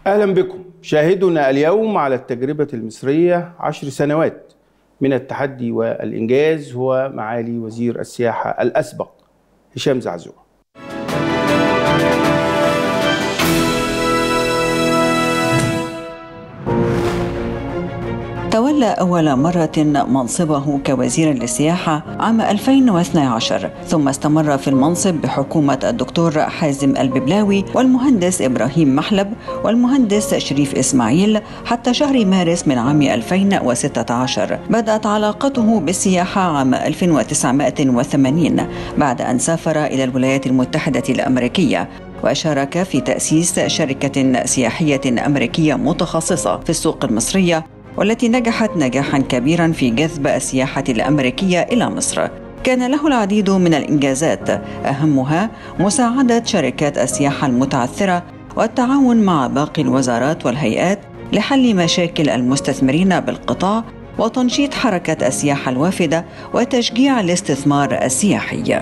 أهلا بكم شاهدنا اليوم على التجربة المصرية عشر سنوات من التحدي والإنجاز هو معالي وزير السياحة الأسبق هشام زعزوع تولى أول مرة منصبه كوزير للسياحة عام 2012 ثم استمر في المنصب بحكومة الدكتور حازم الببلاوي والمهندس إبراهيم محلب والمهندس شريف إسماعيل حتى شهر مارس من عام 2016 بدأت علاقته بالسياحة عام 1980 بعد أن سافر إلى الولايات المتحدة الأمريكية وشارك في تأسيس شركة سياحية أمريكية متخصصة في السوق المصرية والتي نجحت نجاحا كبيرا في جذب السياحه الامريكيه الى مصر كان له العديد من الانجازات اهمها مساعده شركات السياحه المتعثره والتعاون مع باقي الوزارات والهيئات لحل مشاكل المستثمرين بالقطاع وتنشيط حركه السياحه الوافده وتشجيع الاستثمار السياحي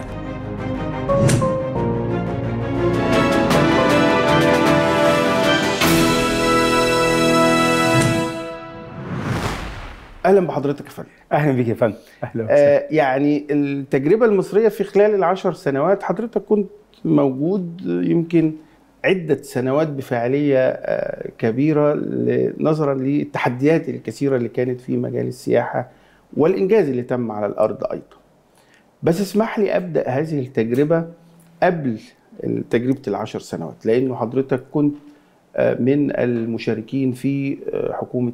اهلا بحضرتك يا فندم اهلا بيك يا فندم اهلا آه يعني التجربه المصريه في خلال العشر سنوات حضرتك كنت موجود يمكن عده سنوات بفاعليه آه كبيره نظرا للتحديات الكثيره اللي كانت في مجال السياحه والانجاز اللي تم على الارض ايضا بس اسمح لي ابدا هذه التجربه قبل تجربه العشر سنوات لانه حضرتك كنت من المشاركين في حكومة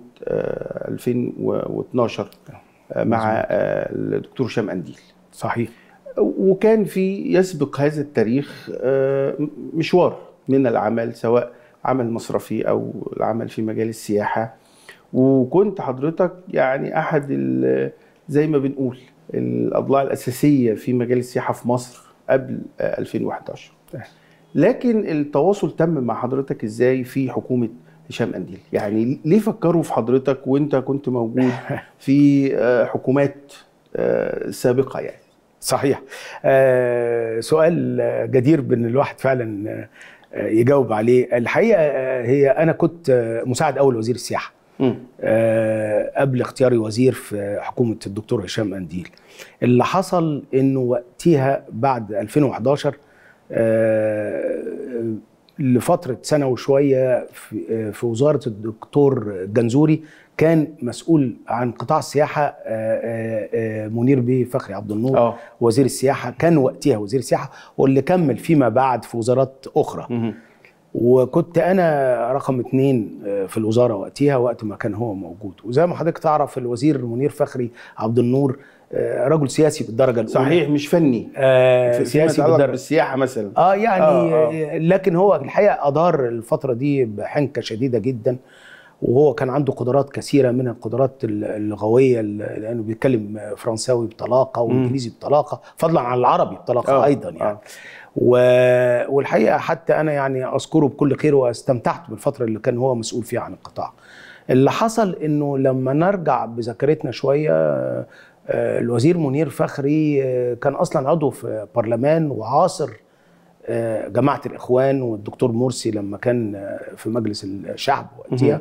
2012 مع الدكتور هشام أنديل صحيح وكان في يسبق هذا التاريخ مشوار من العمل سواء عمل مصرفي أو العمل في مجال السياحة وكنت حضرتك يعني أحد زي ما بنقول الأضلاع الأساسية في مجال السياحة في مصر قبل 2011 لكن التواصل تم مع حضرتك ازاي في حكومه هشام انديل يعني ليه فكروا في حضرتك وانت كنت موجود في حكومات سابقه يعني صحيح آه سؤال جدير بان الواحد فعلا يجاوب عليه الحقيقه هي انا كنت مساعد اول وزير السياحه آه قبل اختياري وزير في حكومه الدكتور هشام انديل اللي حصل انه وقتها بعد 2011 آه لفترة سنة وشوية في, في وزارة الدكتور جنزوري كان مسؤول عن قطاع السياحة آه آه منير بيه فخري عبد النور أوه. وزير السياحة كان وقتها وزير السياحة واللي كمل فيما بعد في وزارات أخرى م- وكنت أنا رقم اتنين في الوزارة وقتها وقت ما كان هو موجود وزي ما حضرتك تعرف الوزير منير فخري عبد النور رجل سياسي بالدرجه الاولى صحيح مش فني آه سياسي بالدرجه بالسياحه مثلا اه يعني آه آه. لكن هو الحقيقه ادار الفتره دي بحنكه شديده جدا وهو كان عنده قدرات كثيره من القدرات اللغويه لانه بيتكلم فرنساوي بطلاقه وانجليزي بطلاقه فضلا عن العربي بطلاقه آه ايضا يعني آه. و... والحقيقه حتى انا يعني اذكره بكل خير واستمتعت بالفتره اللي كان هو مسؤول فيها عن القطاع اللي حصل انه لما نرجع بذاكرتنا شويه الوزير منير فخري كان اصلا عضو في برلمان وعاصر جماعه الاخوان والدكتور مرسي لما كان في مجلس الشعب وقتها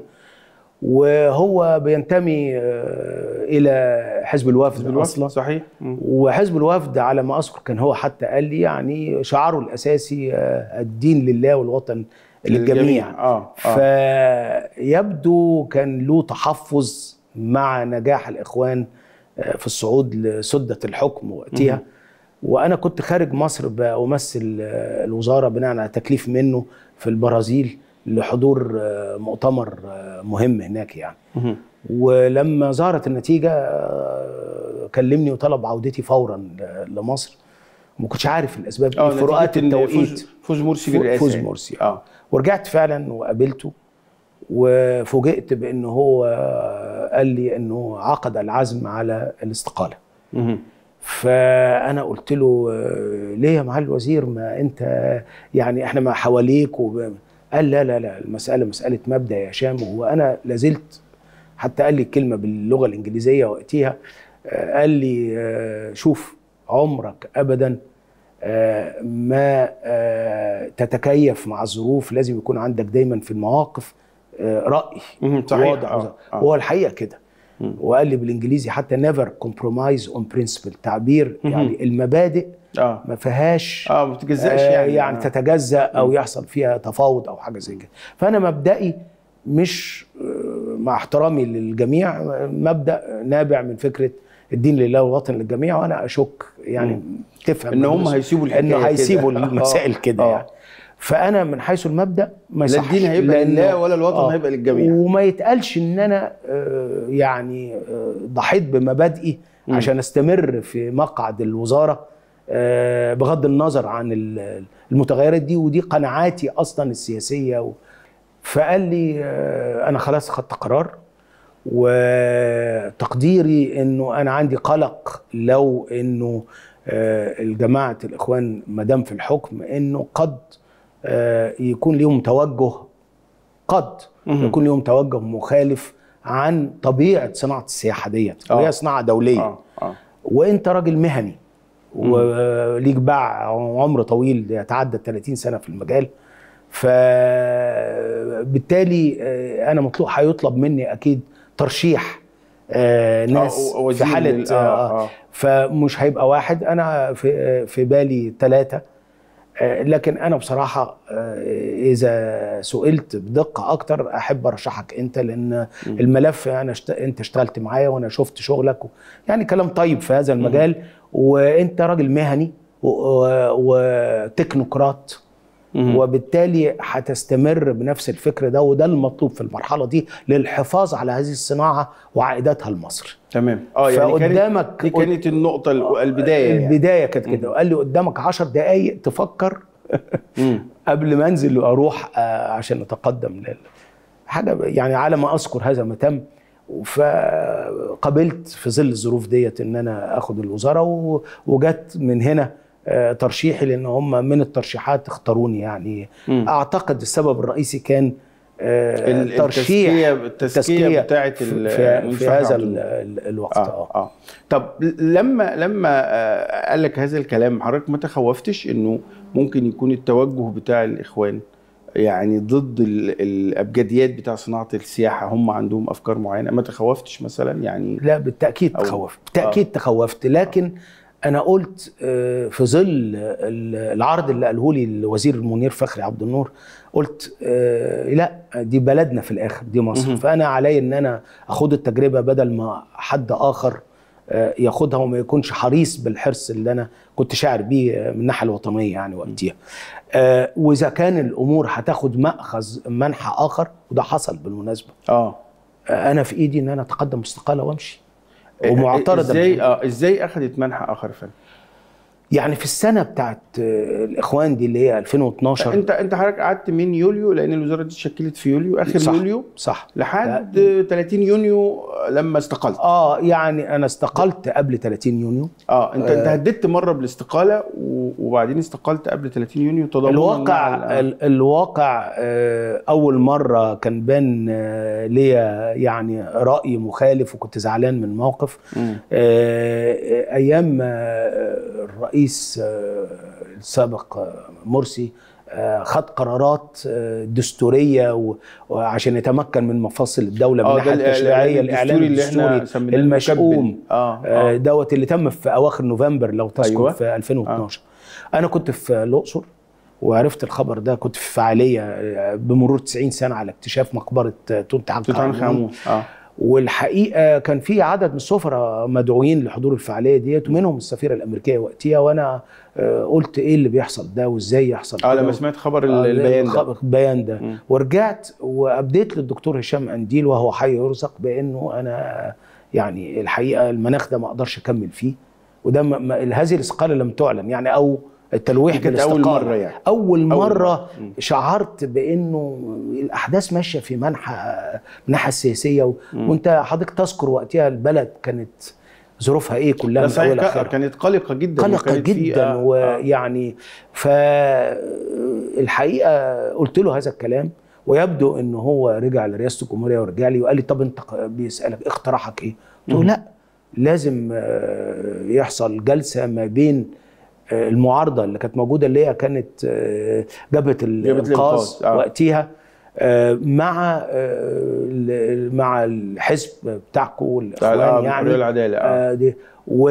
وهو بينتمي الى حزب الوفد, حزب الوفد اصلا صحيح وحزب الوفد على ما اذكر كان هو حتى قال لي يعني شعاره الاساسي الدين لله والوطن للجميع آه. آه. فيبدو كان له تحفظ مع نجاح الاخوان في الصعود لسدة الحكم وقتها وأنا كنت خارج مصر بأمثل الوزارة بناء على تكليف منه في البرازيل لحضور مؤتمر مهم هناك يعني ولما ظهرت النتيجة كلمني وطلب عودتي فورا لمصر ما كنتش عارف الأسباب آه فروقات التوقيت فوز مرسي بالرئاسة فوز مرسي آه ورجعت فعلا وقابلته وفوجئت بان هو قال لي انه عقد العزم على الاستقاله فانا قلت له ليه يا معالي الوزير ما انت يعني احنا ما حواليك وب... قال لا لا لا المساله مساله مبدا يا هشام وانا لازلت حتى قال لي الكلمه باللغه الانجليزيه وقتها قال لي شوف عمرك ابدا ما تتكيف مع الظروف لازم يكون عندك دايما في المواقف آه، راي مهم. صحيح. واضح آه. آه. هو الحقيقه كده وقال لي بالانجليزي حتى نيفر كومبرومايز اون برنسبل تعبير يعني المبادئ اه ما فيهاش اه ما بتجزاش آه، يعني يعني آه. تتجزا او يحصل فيها تفاوض او حاجه زي كده فانا مبدئي مش آه، مع احترامي للجميع آه، مبدا نابع من فكره الدين لله والوطن للجميع وانا اشك يعني تفهم إن هم بالنسبة- هيسيبوا الحكاية انه كده. هيسيبوا المسائل كده آه. يعني فانا من حيث المبدا ما لا يصحش الدين هيبقى لأنه- لله ولا الوطن هيبقى للجميع. وما يتقالش ان انا آه، يعني آه، ضحيت بمبادئي عشان استمر في مقعد الوزاره آه، بغض النظر عن ال- المتغيرات دي ودي قناعاتي اصلا السياسيه و... فقال لي آه، انا خلاص خدت قرار وتقديري انه انا عندي قلق لو انه آه، الجماعه الاخوان ما دام في الحكم انه قد آه، يكون ليهم توجه قد يكون ليهم توجه مخالف عن طبيعه صناعه السياحه ديت آه. وهي صناعه دوليه اه اه وانت راجل مهني وليك باع عمر طويل يتعدى 30 سنه في المجال فبالتالي آه، انا مطلوب هيطلب مني اكيد ترشيح آه، ناس آه، وزير في حاله لل- آه، آه، آه. فمش هيبقى واحد انا في آه، في بالي ثلاثه لكن انا بصراحه آه، اذا سئلت بدقه اكتر احب ارشحك انت لان الملف انا شت... انت اشتغلت معايا وانا شفت شغلك و... يعني كلام طيب في هذا المجال وانت راجل مهني و... و... وتكنوقراط وبالتالي هتستمر بنفس الفكر ده وده المطلوب في المرحله دي للحفاظ على هذه الصناعه وعائداتها لمصر تمام اه يعني فقدامك كانت دي كانت النقطه ال- البدايه يعني. البدايه كانت كده وقال لي قدامك 10 دقائق تفكر مم. قبل ما انزل واروح آه، عشان اتقدم لل حاجه يعني على ما اذكر هذا ما تم فقبلت في ظل الظروف ديت ان انا اخد الوزاره و- وجت من هنا آه، ترشيحي لان هم من الترشيحات اختاروني يعني مم. اعتقد السبب الرئيسي كان آه، ال- ترشيح التزكية- التزكية بتاعت في, ال- في, المنشأة في هذا عبد ال- الله. ال- الوقت اه اه اه طب لما لما آه، قال لك هذا الكلام حضرتك ما تخوفتش انه ممكن يكون التوجه بتاع الاخوان يعني ضد ال- الابجديات بتاع صناعه السياحه هم عندهم افكار معينه ما تخوفتش مثلا يعني لا بالتاكيد أو- تخوفت بالتاكيد تخوفت لكن انا قلت آه، في ظل ال- العرض اللي قاله لي الوزير المنير فخري عبد النور قلت آه، لا دي بلدنا في الاخر دي مصر مهم. فانا علي ان انا اخد التجربه بدل ما حد اخر آه، ياخدها وما يكونش حريص بالحرص اللي انا كنت شاعر بيه آه، من الناحيه الوطنيه يعني وقتها آه، واذا كان الامور هتاخد ماخذ منحى اخر وده حصل بالمناسبه اه آه، انا في ايدي ان انا اتقدم استقاله وامشي ومعترضه ازاي اه ازاي اخذت منحى اخر فن يعني في السنه بتاعت آه، الاخوان دي اللي هي 2012 انت انت حضرتك قعدت من يوليو لان الوزاره دي اتشكلت في يوليو اخر صح يوليو صح لحد 30 يونيو لما استقلت اه يعني انا استقلت قبل 30 يونيو اه انت انت هددت مره بالاستقاله و- وبعدين استقلت قبل 30 يونيو تضامنا الواقع مع ال- ال- الواقع آه، اول مره كان بان آه، ليا يعني راي مخالف وكنت زعلان من الموقف مم. آه، ايام آه، الرئيس آه، السابق آه، مرسي آه، خد قرارات آه، دستوريه و- وعشان يتمكن من مفاصل الدوله من اه الناحيه ده التشريعيه الاعلان الاعلان الدستوري اللي احنا الدستوري سميناه المشؤوم المكبل. اه آه، اه دوت اللي تم في اواخر نوفمبر لو تذكر أيوة. أيوة. في 2012 آه. انا كنت في الاقصر وعرفت الخبر ده كنت في فعاليه آه، بمرور 90 سنه على اكتشاف مقبره آه، توت عنخ توت عنخ آمون امون اه والحقيقه كان في عدد من السفراء مدعوين لحضور الفعاليه ديت ومنهم السفيره الامريكيه وقتها وانا آه، قلت ايه اللي بيحصل ده وازاي يحصل اه كده لما سمعت خبر ال- آه، البيان ده الخ- البيان ده مم. ورجعت وابديت للدكتور هشام انديل وهو حي يرزق بانه انا يعني الحقيقه المناخ ده ما اقدرش اكمل فيه وده ما- ما- هذه الاستقاله لم تعلن يعني او التلويح دي كانت أول بالاستقالة. مرة يعني. اول أول مره, مرة. مم. شعرت بانه الاحداث ماشيه في منحى من الناحيه السياسيه و... وانت حضرتك تذكر وقتها البلد كانت ظروفها ايه كلها ده من اولها صحيح لاخرها ك- كانت قلقه جدا قلقه وكانت في- جدا آه، آه. ويعني فالحقيقه قلت له هذا الكلام ويبدو ان هو رجع لرئاسه الجمهوريه ورجع لي وقال لي طب انت ق- بيسالك اقتراحك ايه؟ قلت له لا لازم آه، يحصل جلسه ما بين آه، المعارضه اللي كانت موجوده اللي هي كانت آه، جبهه الانقاذ الإنقاذ، آه. وقتها آه، مع آه، ال- مع الحزب بتاعكم بتاع الاخوان الحرية يعني والعدالة، آه. آه، دي و...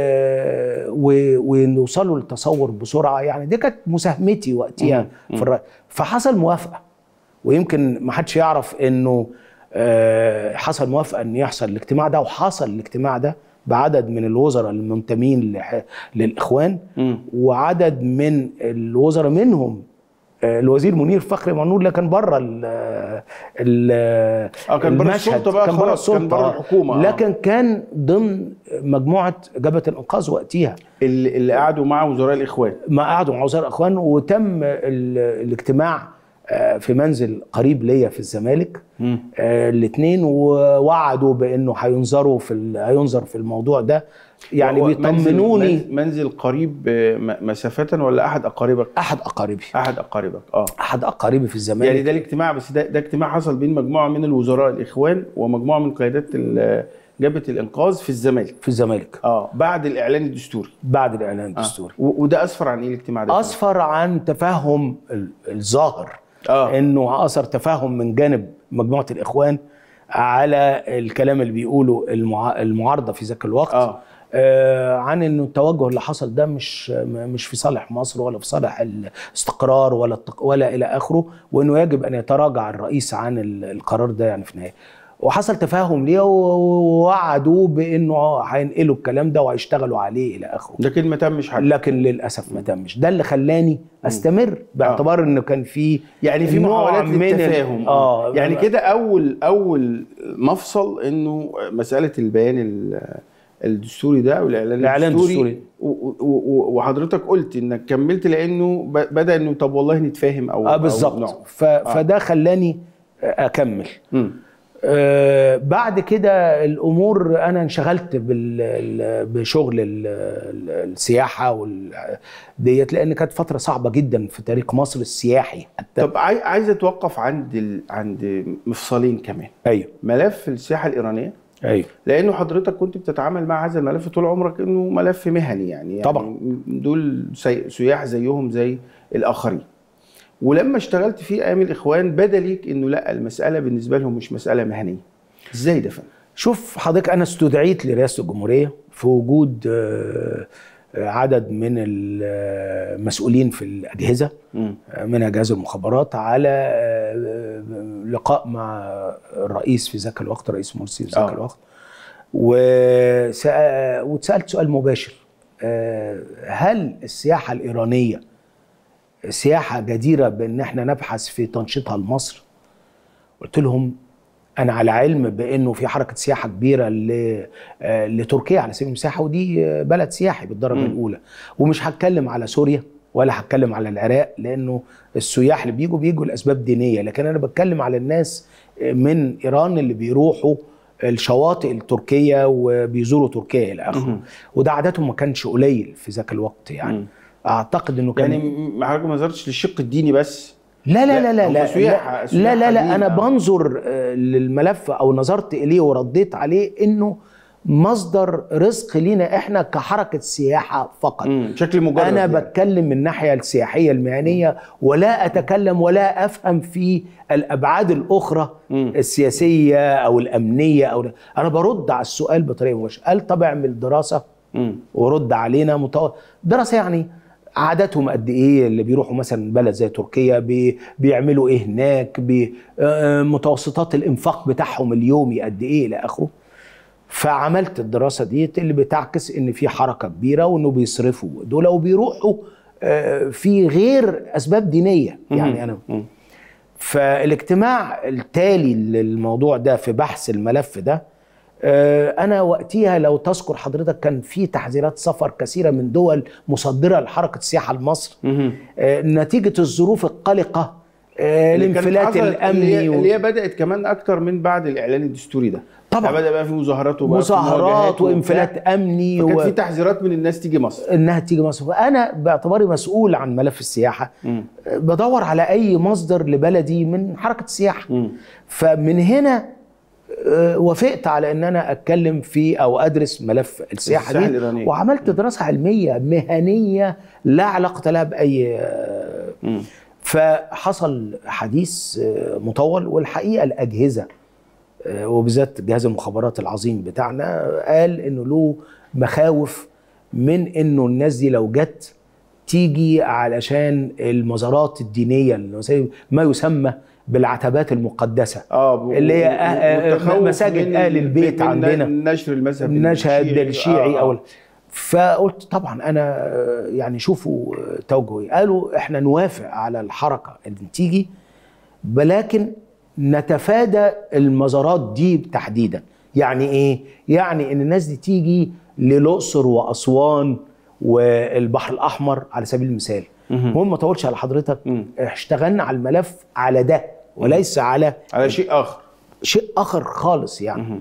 و... ونوصلوا للتصور بسرعه يعني دي كانت مساهمتي وقتها في الرأي فحصل موافقه ويمكن ما حدش يعرف انه آه، حصل موافقه ان يحصل الاجتماع ده وحصل الاجتماع ده بعدد من الوزراء المنتمين لح... للاخوان مم. وعدد من الوزراء منهم آه، الوزير منير فخري منور اللي كان بره ال ال آه، كان بره المشهد. السلطة بقى كان بره خلاص، كان السلطة بره آه. الحكومة، آه. لكن كان ضمن مجموعه جبهه الانقاذ وقتها اللي, اللي قعدوا مع وزراء الاخوان ما قعدوا مع وزراء الاخوان وتم ال- الاجتماع آه، في منزل قريب ليا في الزمالك مم. الاثنين ووعدوا بانه هينظروا في ال- هينظر في الموضوع ده يعني هو منزل- بيطمنوني منزل, منزل قريب آه، م- مسافة ولا احد اقاربك؟ احد اقاربي احد اقاربك اه احد اقاربي في الزمالك يعني ده الاجتماع بس ده, ده اجتماع حصل بين مجموعه من الوزراء الاخوان ومجموعه من قيادات ال- جبهه الانقاذ في الزمالك في الزمالك اه بعد الاعلان الدستوري بعد الاعلان آه. الدستوري و- وده اسفر عن ايه الاجتماع ده؟ اسفر عن تفهم ال- الظاهر آه. انه اثر تفاهم من جانب مجموعه الاخوان على الكلام اللي بيقوله المع... المعارضه في ذاك الوقت آه. آه عن انه التوجه اللي حصل ده مش م- مش في صالح مصر ولا في صالح الاستقرار ولا التق... ولا الى اخره وانه يجب ان يتراجع الرئيس عن ال- القرار ده يعني في النهايه وحصل تفاهم ليه ووعدوا بانه هينقلوا الكلام ده وهيشتغلوا عليه الى اخره ده كده ما تمش حاجه لكن للاسف ما تمش ده اللي خلاني استمر باعتبار انه كان في يعني في نوع محاولات من ال- للتفاهم اه يعني كده اول اول مفصل انه مساله البيان ال- الدستوري ده او الاعلان الإعلان الدستوري الدستوري. و- و- و- وحضرتك قلت انك كملت لانه ب- بدا انه طب والله نتفاهم او اه أو بالظبط نقعد. ف... فده خلاني اكمل مم. آه بعد كده الامور انا انشغلت بال... ال- بشغل ال... ال- السياحه وال... ديت لان كانت فتره صعبه جدا في تاريخ مصر السياحي حتى طب عاي- عايز اتوقف عند ال... عند مفصلين كمان ايوه ملف السياحه الايرانيه ايوه لانه حضرتك كنت بتتعامل مع هذا الملف طول عمرك انه ملف مهني يعني, يعني طبعا. دول سي... سياح زيهم زي الاخرين ولما اشتغلت في ايام الاخوان بدا ليك انه لا المساله بالنسبه لهم مش مساله مهنيه ازاي ده فندم شوف حضرتك انا استدعيت لرئاسه الجمهوريه في وجود آه، آه، عدد من المسؤولين في الاجهزه مم. آه، منها جهاز المخابرات على آه، لقاء مع الرئيس في ذاك الوقت رئيس مرسي في ذاك آه. الوقت وسأ- واتسالت سؤال مباشر آه، هل السياحه الايرانيه سياحه جديره بان احنا نبحث في تنشيطها لمصر قلت لهم انا على علم بانه في حركه سياحه كبيره ل- آه، لتركيا على سبيل المساحه ودي آه، بلد سياحي بالدرجه مم. الاولى ومش هتكلم على سوريا ولا هتكلم على العراق لانه السياح اللي بيجوا بيجوا لاسباب دينيه لكن انا بتكلم على الناس من ايران اللي بيروحوا الشواطئ التركيه وبيزوروا تركيا الى اخره مهم. وده عددهم ما كانش قليل في ذاك الوقت يعني مم. اعتقد انه كان يعني م- حضرتك ما نظرتش للشق الديني بس لا لا لا، لا لا هم لا سياح- لا, سياح لا, لا, لا قديم، انا آه. بنظر آه، للملف او نظرت اليه ورديت عليه انه مصدر رزق لينا احنا كحركه سياحه فقط مم. بشكل مجرد انا يعني. بتكلم من الناحيه السياحيه المهنيه ولا اتكلم ولا افهم في الابعاد الاخرى مم. السياسيه او الامنيه او انا برد على السؤال بطريقه مباشره قال طب اعمل دراسه مم. ورد علينا متو... دراسه يعني عاداتهم قد ايه اللي بيروحوا مثلا بلد زي تركيا بي... بيعملوا ايه هناك بي... آه، متوسطات الانفاق بتاعهم اليومي قد ايه الى اخره فعملت الدراسه دي اللي بتعكس ان في حركه كبيره وانه بيصرفوا دول وبيروحوا آه، في غير اسباب دينيه يعني انا مم. فالاجتماع التالي للموضوع ده في بحث الملف ده آه، انا وقتها لو تذكر حضرتك كان في تحذيرات سفر كثيره من دول مصدره لحركه السياحه لمصر مم. آه، نتيجه الظروف القلقه آه، اللي كانت الانفلات حصلت- اللي الامني هي, و- اللي هي بدات كمان اكتر من بعد الاعلان الدستوري ده طبعاً. يعني بدا بقى في مظاهرات وبقى في مظاهرات مواجهات وانفلات وبتاع. امني فكانت و... في تحذيرات من الناس تيجي مصر انها تيجي مصر فانا باعتباري مسؤول عن ملف السياحه مم. آه، بدور على اي مصدر لبلدي من حركه السياحه مم. فمن هنا آه، وافقت على ان انا اتكلم في او ادرس ملف السياحه السياحة دي الإيرانية. وعملت دراسه علميه مهنيه لا علاقه لها باي آه، مم. فحصل حديث آه، مطول والحقيقه الاجهزه آه، وبالذات جهاز المخابرات العظيم بتاعنا قال انه له مخاوف من انه الناس دي لو جت تيجي علشان المزارات الدينيه اللي زي ما يسمى بالعتبات المقدسه اه ب- اللي هي و- أه- والتخوف مساجد من- أهل البيت من عندنا. نشر المذهب النشهد الشيعي آه، او آه. فقلت طبعا انا آه، يعني شوفوا آه، توجهوا إيه. قالوا احنا نوافق على الحركه اللي تيجي ولكن نتفادى المزارات دي تحديدا يعني ايه يعني ان الناس دي تيجي للاقصر واسوان والبحر الاحمر على سبيل المثال المهم ما اطولش على حضرتك مم. اشتغلنا على الملف على ده وليس على على شيء اخر شيء اخر خالص يعني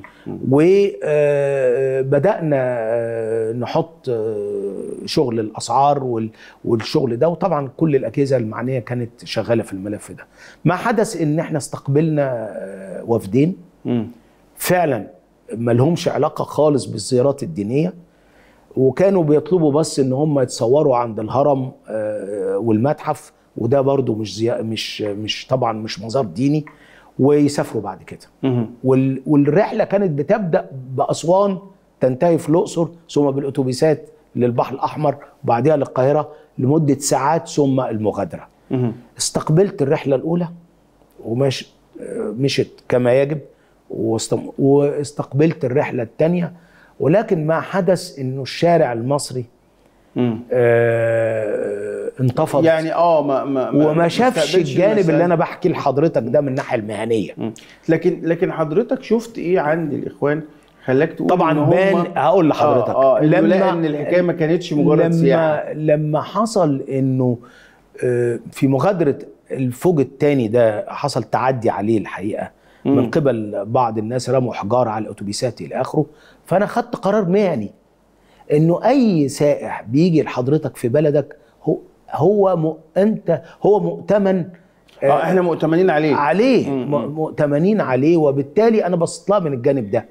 وبدانا نحط آه، شغل الاسعار وال- والشغل ده وطبعا كل الاجهزه المعنيه كانت شغاله في الملف ده ما حدث ان احنا استقبلنا آه، وفدين مم. فعلا ما لهمش علاقه خالص بالزيارات الدينيه وكانوا بيطلبوا بس ان هم يتصوروا عند الهرم آه، والمتحف وده برضو مش زي... مش مش طبعا مش مزار ديني ويسافروا بعد كده مم. وال... والرحله كانت بتبدا باسوان تنتهي في الاقصر ثم بالاتوبيسات للبحر الاحمر وبعدها للقاهره لمده ساعات ثم المغادره مم. استقبلت الرحله الاولى ومش مشت كما يجب واستم... واستقبلت الرحله الثانيه ولكن ما حدث انه الشارع المصري مم. آه انتفض يعني اه ما ما ما- وما شافش استقبلش الجانب المسائل. اللي انا بحكي لحضرتك ده من الناحيه المهنيه مم. لكن لكن حضرتك شفت ايه عند الاخوان خلاك تقول إن طبعا هم- بان هقول لحضرتك اه, آه لما لقى ان الحكايه ما كانتش مجرد لما سياحه لما حصل انه آه، في مغادره الفوج الثاني ده حصل تعدي عليه الحقيقه مم. من قبل بعض الناس رموا حجاره على الاتوبيسات الى اخره فانا خدت قرار مهني انه اي سائح بيجي لحضرتك في بلدك هو هو م... انت هو مؤتمن اه احنا مؤتمنين عليه عليه مم. م- مؤتمنين عليه وبالتالي انا بصيت لها من الجانب ده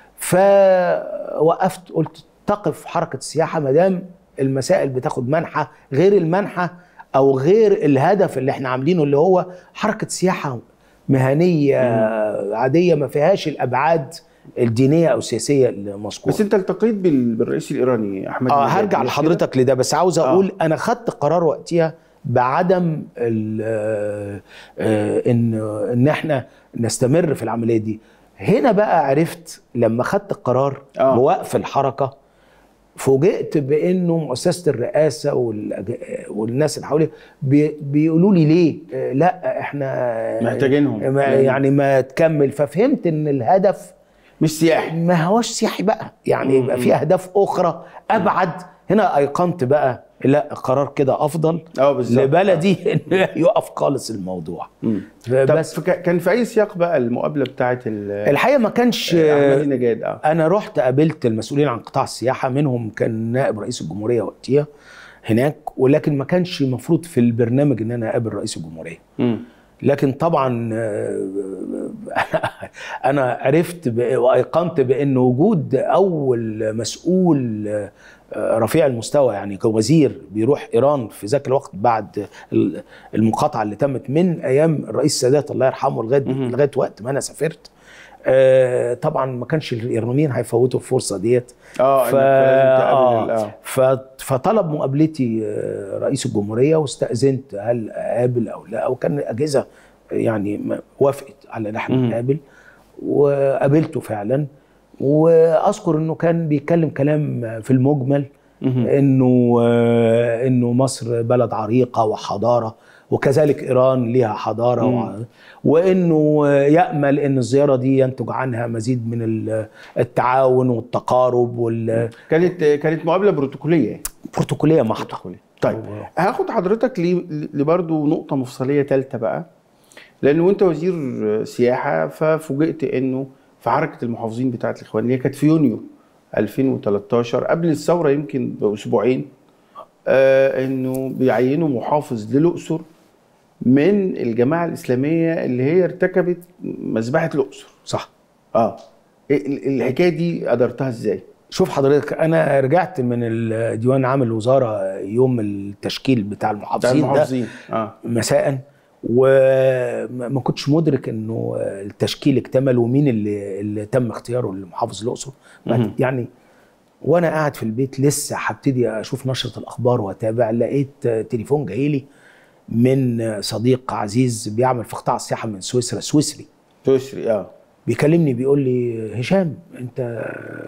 فوقفت قلت تقف حركه السياحه ما دام المسائل بتاخد منحى غير المنحى او غير الهدف اللي احنا عاملينه اللي هو حركه سياحه مهنيه عاديه ما فيهاش الابعاد الدينيه او السياسيه المذكوره بس انت التقيت بال- بالرئيس الايراني احمد اه نجاد، هرجع مش لحضرتك لده بس عاوز آه. اقول انا خدت قرار وقتها بعدم ال- آه، آه، ان ان احنا نستمر في العمليه دي هنا بقى عرفت لما خدت القرار آه. بوقف الحركه فوجئت بانه مؤسسه الرئاسه والأج- والناس اللي حواليا بي- بيقولوا لي ليه آه، لا احنا محتاجينهم. ما يعني ما تكمل ففهمت ان الهدف مش سياحي ما هوش سياحي بقى يعني مم. يبقى في اهداف اخرى ابعد هنا ايقنت بقى لا قرار كده افضل اه بالظبط لبلدي انه يقف خالص الموضوع مم. طب بس فك- كان في اي سياق بقى المقابله بتاعت ال- الحقيقه ما كانش احمد نجاد اه انا رحت قابلت المسؤولين عن قطاع السياحه منهم كان نائب رئيس الجمهوريه وقتها هناك ولكن ما كانش المفروض في البرنامج ان انا اقابل رئيس الجمهوريه مم. لكن طبعا آه، انا عرفت ب- وايقنت بان وجود اول مسؤول آه، رفيع المستوى يعني كوزير بيروح ايران في ذاك الوقت بعد ال- المقاطعه اللي تمت من ايام الرئيس السادات الله يرحمه لغايه مهم. لغايه وقت ما انا سافرت آه، طبعا ما كانش الايرانيين هيفوتوا الفرصه ديت اه ف... إنك لازم تقابل آه. ال- اه ف... فطلب مقابلتي آه، رئيس الجمهوريه واستاذنت هل اقابل او لا وكان الاجهزه يعني ما- وافقت على ان احنا مم. نقابل وقابلته فعلا واذكر انه كان بيتكلم كلام في المجمل مهم. انه آه، انه مصر بلد عريقه وحضاره وكذلك ايران ليها حضاره مم. وع- وانه آه، يامل ان الزياره دي ينتج عنها مزيد من ال- التعاون والتقارب كانت كانت مقابله بروتوكوليه والبروتوكوليه محضه بروتوكوليه طيب هاخد حضرتك ل- لبرضه نقطه مفصليه ثالثه بقى لان وانت وزير سياحه ففوجئت انه في حركه المحافظين بتاعه الاخوان اللي هي كانت في يونيو 2013 قبل الثوره يمكن باسبوعين آه انه بيعينوا محافظ للاقصر من الجماعه الاسلاميه اللي هي ارتكبت مذبحه الاقصر صح اه ال- الحكايه دي قدرتها ازاي؟ شوف حضرتك انا رجعت من الديوان عام الوزاره يوم التشكيل بتاع بتاع المحافظين ده المحافظين اه مساء وما كنتش مدرك انه التشكيل اكتمل ومين اللي, اللي تم اختياره لمحافظ الاقصر مهم. يعني وانا قاعد في البيت لسه هبتدي اشوف نشره الاخبار واتابع لقيت تليفون جاي لي من صديق عزيز بيعمل في قطاع السياحه من سويسرا سويسري تشري اه بيكلمني بيقول لي هشام انت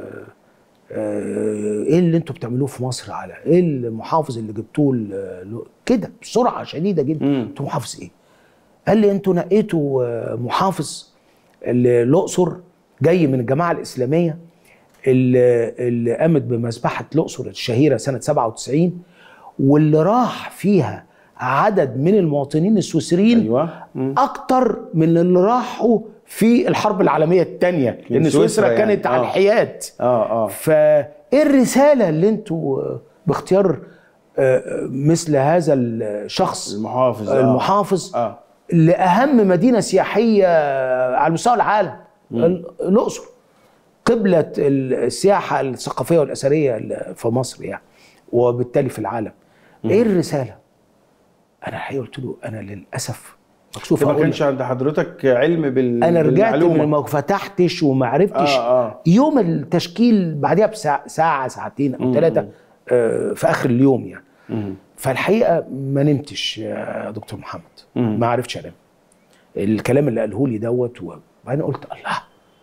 آه، ايه اللي انتوا بتعملوه في مصر على ايه المحافظ اللي جبتوه ل- كده بسرعه شديده جدا مم. انتوا محافظ ايه قال لي انتوا نقيتوا آه، محافظ ال- الاقصر جاي من الجماعه الاسلاميه اللي, اللي قامت بمذبحه الاقصر الشهيره سنه 97 واللي راح فيها عدد من المواطنين السويسريين ايوه مم. اكتر من اللي راحوا في الحرب العالميه الثانيه لان سويسرا سويسرا يعني. كانت على آه. الحياد اه اه فايه الرساله اللي انتوا آه، باختيار آه، آه، مثل هذا الشخص المحافظ آه. المحافظ اه لاهم مدينه سياحيه على مستوى العالم ال- الاقصر قبله السياحه الثقافيه والاثريه في مصر يعني وبالتالي في العالم ايه الرساله انا الحقيقه قلت له انا للاسف مكسوف ما أقول كانش عند حضرتك علم بال انا رجعت من بالمعلومة. ما فتحتش وما عرفتش آه، آه. يوم التشكيل بعدها بساعه ساعه ساعتين او مم. ثلاثه آه، في اخر اليوم يعني مم. فالحقيقه ما نمتش يا دكتور محمد مم. ما عرفتش انام الكلام اللي قاله لي دوت وانا قلت الله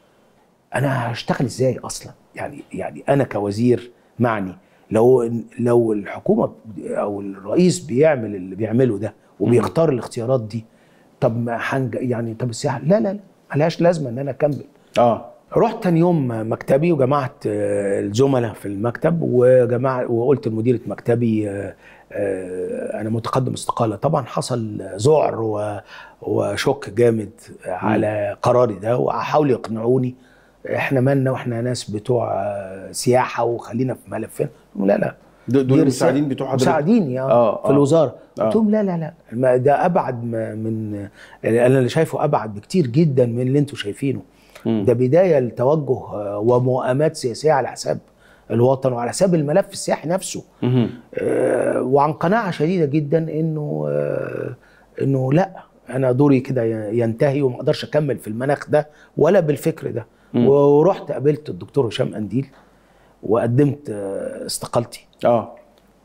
انا هشتغل ازاي اصلا يعني يعني انا كوزير معني لو لو الحكومه او الرئيس بيعمل اللي بيعمله ده وبيختار الاختيارات دي طب ما حنج يعني طب السياحه لا لا لا ملهاش لازمه ان انا اكمل اه رحت تاني يوم مكتبي وجمعت آه، الزملاء في المكتب وجمع وقلت لمديرة مكتبي آه، آه، انا متقدم استقاله طبعا حصل ذعر و- وشك جامد على قراري ده وحاولوا يقنعوني احنا مالنا واحنا ناس بتوع آه، سياحه وخلينا في ملفنا قلت لهم لا لا د- دي دول رسالة- المساعدين بتوع حضرتك مساعدين يا آه، في آه. الوزاره آه. قلت لهم لا لا لا ما ده ابعد ما- من انا اللي شايفه ابعد بكتير جدا من اللي انتم شايفينه مم. ده بدايه لتوجه آه، ومؤامات سياسيه على حساب الوطن وعلى حساب الملف السياحي نفسه مهم. آه، وعن قناعه شديده جدا انه آه، انه لا انا دوري كده ي- ينتهي وما اقدرش اكمل في المناخ ده ولا بالفكر ده مم. ورحت قابلت الدكتور هشام قنديل وقدمت آه، استقالتي اه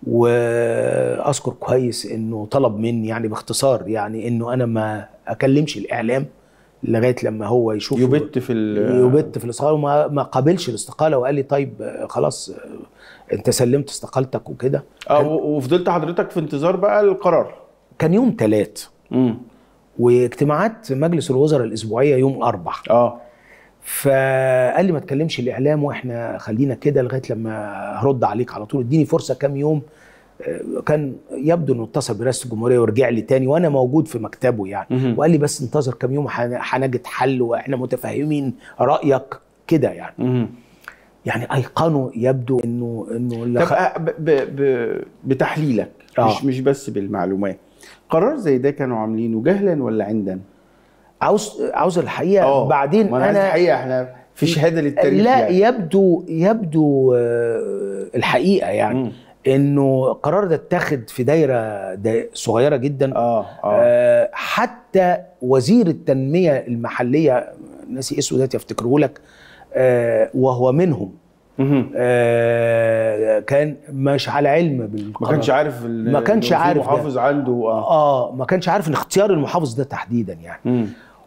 واذكر كويس انه طلب مني يعني باختصار يعني انه انا ما اكلمش الاعلام لغايه لما هو يشوف يبت في ال يبت في الاستقاله وما ما قابلش الاستقاله وقال لي طيب آه، خلاص آه، انت سلمت استقالتك وكده اه و- وفضلت حضرتك في انتظار بقى القرار كان يوم ثلاث امم واجتماعات مجلس الوزراء الاسبوعيه يوم اربع اه فقال لي ما تكلمش الاعلام واحنا خلينا كده لغايه لما هرد عليك على طول اديني فرصه كام يوم آه، كان يبدو انه اتصل برئاسه الجمهوريه ورجع لي تاني وانا موجود في مكتبه يعني مهم. وقال لي بس انتظر كام يوم هن- هنجد حل واحنا متفاهمين رايك كده يعني مهم. يعني ايقنوا يبدو انه انه اللي طب خ- آه، ب... ب... ب... بتحليلك آه. مش مش بس بالمعلومات قرار زي ده كانوا عاملينه جهلا ولا عندا؟ عاوز عاوز الحقيقه بعدين ما انا عايز انا الحقيقه احنا في شهاده للتاريخ لا يعني. يبدو يبدو آه، الحقيقه يعني مم. انه القرار ده اتاخد في دايره دا صغيره جدا اه اه آه، حتى وزير التنميه المحليه ناسي اسمه ده افتكره لك آه، وهو منهم مهم. آه، كان مش على علم ما بالقرار كانش عارف ال- ما كانش إنه في عارف ده. محافظ عنده اه اه ما كانش عارف ان اختيار المحافظ ده تحديدا يعني مم.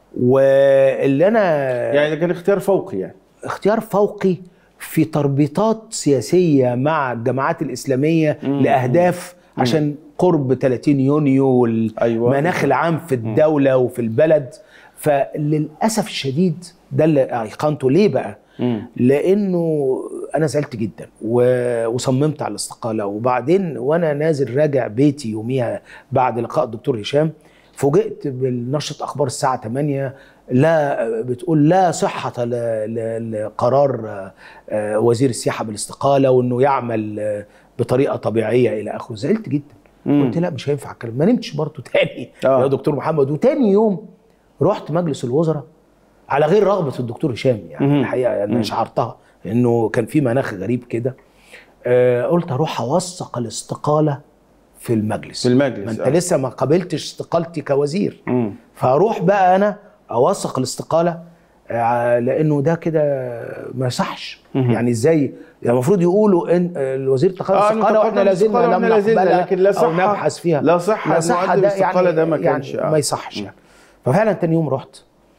واللي انا يعني ده كان اختيار فوقي يعني اختيار فوقي في تربيطات سياسيه مع الجماعات الاسلاميه مم. لاهداف عشان قرب 30 يونيو أيوة. والمناخ العام في الدوله وفي البلد فللاسف الشديد ده اللي ايقنته ليه بقى؟ مم. لانه انا زعلت جدا و- وصممت على الاستقاله وبعدين وانا نازل راجع بيتي يوميها بعد لقاء الدكتور هشام فوجئت بالنشره اخبار الساعه 8 لا بتقول لا صحه ل- ل- لقرار آه، آه، وزير السياحه بالاستقاله وانه يعمل آه، بطريقه طبيعيه الى اخره زعلت جدا مم. قلت لا مش هينفع الكلام ما نمتش برضه تاني آه. يا دكتور محمد وتاني يوم رحت مجلس الوزراء على غير رغبه الدكتور هشام يعني مهم. الحقيقه انا مم. شعرتها انه كان في مناخ غريب كده آه قلت اروح اوثق الاستقاله في المجلس في المجلس، ما انت آه. لسه ما قابلتش استقالتي كوزير مم. فاروح بقى انا اوثق الاستقاله آه، لانه ده كده ما يصحش يعني ازاي يعني المفروض يقولوا ان الوزير تقدم آه، إنه استقاله واحنا تقدم لازلنا استقالة لم وإحنا لازلنا، نقبلها لكن لا او صحة- نبحث فيها لا صحة إن نقدم الاستقالة ده ما كانش، يعني آه. ما يصحش يعني ففعلا تاني يوم رحت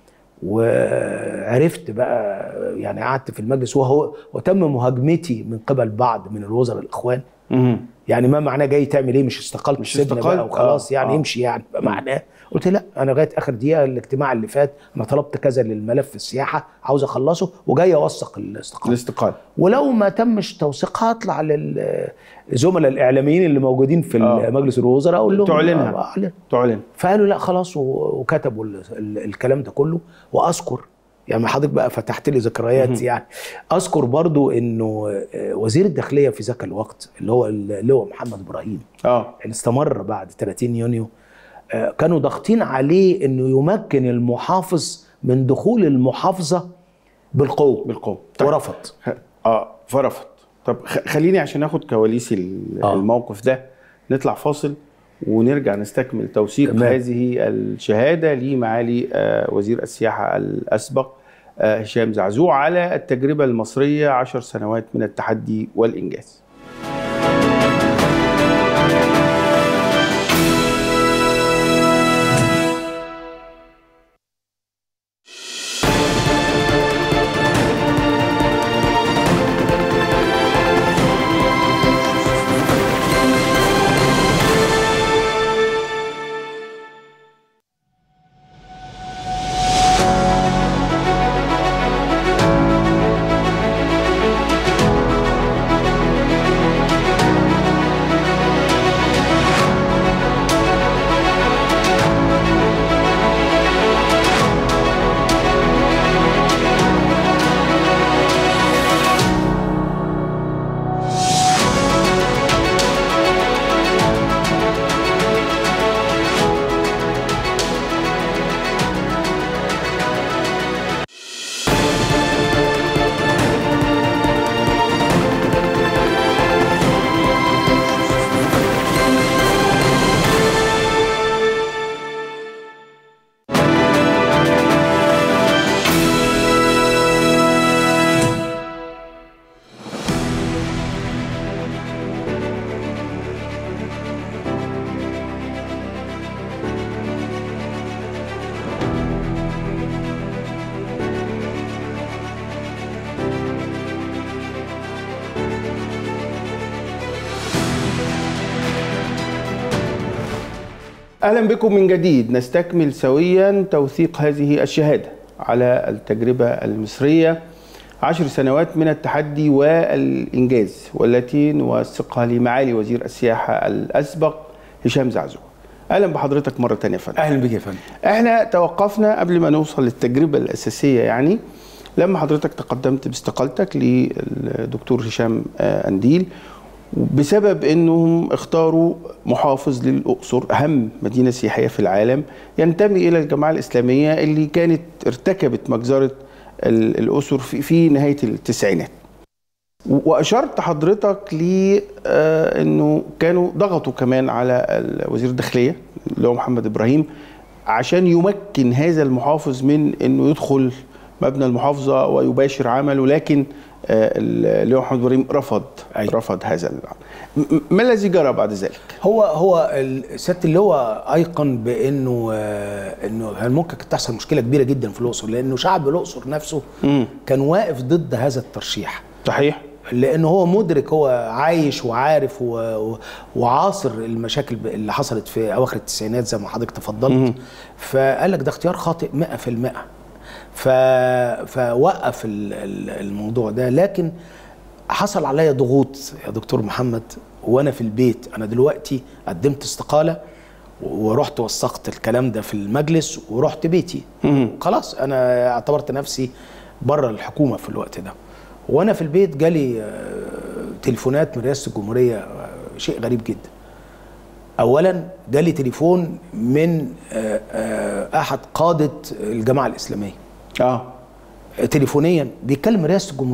وعرفت بقى يعني قعدت في المجلس وهو وتم مهاجمتي من قبل بعض من الوزراء الاخوان مم. يعني ما معناه جاي تعمل ايه مش استقلت مش مش سيبنا استقلت، بقى وخلاص آه، يعني آه. يمشي يعني بقى معناه قلت لا انا لغايه اخر دقيقه الاجتماع اللي فات انا طلبت كذا للملف السياحه عاوز اخلصه وجاي اوثق الاستقاله الاستقالة ولو ما تمش توثيقها اطلع للزملاء الاعلاميين اللي موجودين في آه. مجلس الوزراء اقول لهم تعلنها. آه، أعلن. تعلن فقالوا لا خلاص و- وكتبوا ال- ال- الكلام ده كله واذكر يعني حضرتك بقى فتحت لي ذكريات يعني اذكر برضو انه آه، وزير الداخليه في ذاك الوقت اللي هو اللي هو محمد ابراهيم اه اللي استمر بعد 30 يونيو آه، كانوا ضاغطين عليه انه يمكن المحافظ من دخول المحافظه بالقوه بالقوة ورفض خ- اه فرفض طب خ- خليني عشان ناخد كواليس ال- آه. الموقف ده نطلع فاصل ونرجع نستكمل توثيق تمام. هذه الشهاده لمعالي آه، وزير السياحه الاسبق آه، هشام زعزوع على التجربه المصريه عشر سنوات من التحدي والانجاز. اهلا بكم من جديد نستكمل سويا توثيق هذه الشهاده على التجربه المصريه عشر سنوات من التحدي والانجاز والتي نوثقها لمعالي وزير السياحه الاسبق هشام زعزوع. اهلا بحضرتك مره ثانيه يا فندم. اهلا بك يا فندم احنا توقفنا قبل ما نوصل للتجربه الاساسيه يعني لما حضرتك تقدمت باستقالتك للدكتور هشام آه، انديل بسبب انهم اختاروا محافظ للاقصر اهم مدينه سياحيه في العالم ينتمي الى الجماعه الاسلاميه اللي كانت ارتكبت مجزره ال- الاقصر في, في نهايه التسعينات. واشرت حضرتك ل آه، انه كانوا ضغطوا كمان على ال- وزير الداخليه اللي هو محمد ابراهيم عشان يمكن هذا المحافظ من انه يدخل مبنى المحافظه ويباشر عمله لكن آه، اللي هو محمد ابراهيم رفض أيوة. رفض هذا العمل. م- ما الذي جرى بعد ذلك؟ هو هو ال- سياده اللواء ايقن بانه آه، انه كان ممكن كانت تحصل مشكله كبيره جدا في الاقصر لانه شعب الاقصر نفسه مم. كان واقف ضد هذا الترشيح صحيح؟ لانه هو مدرك هو عايش وعارف و... و... وعاصر المشاكل ب- اللي حصلت في اواخر التسعينات زي ما حضرتك تفضلت فقال لك ده اختيار خاطئ 100% ف... فوقف ال- ال- الموضوع ده لكن حصل عليا ضغوط يا دكتور محمد وانا في البيت انا دلوقتي قدمت استقاله ورحت وثقت الكلام ده في المجلس ورحت بيتي خلاص انا اعتبرت نفسي بره الحكومه في الوقت ده وانا في البيت جالي آه، تليفونات من رئاسه الجمهوريه آه، شيء غريب جدا اولا جالي تليفون من آه، آه، احد قاده الجماعه الاسلاميه اه تليفونيا بيتكلم رئاسه الجمهوريه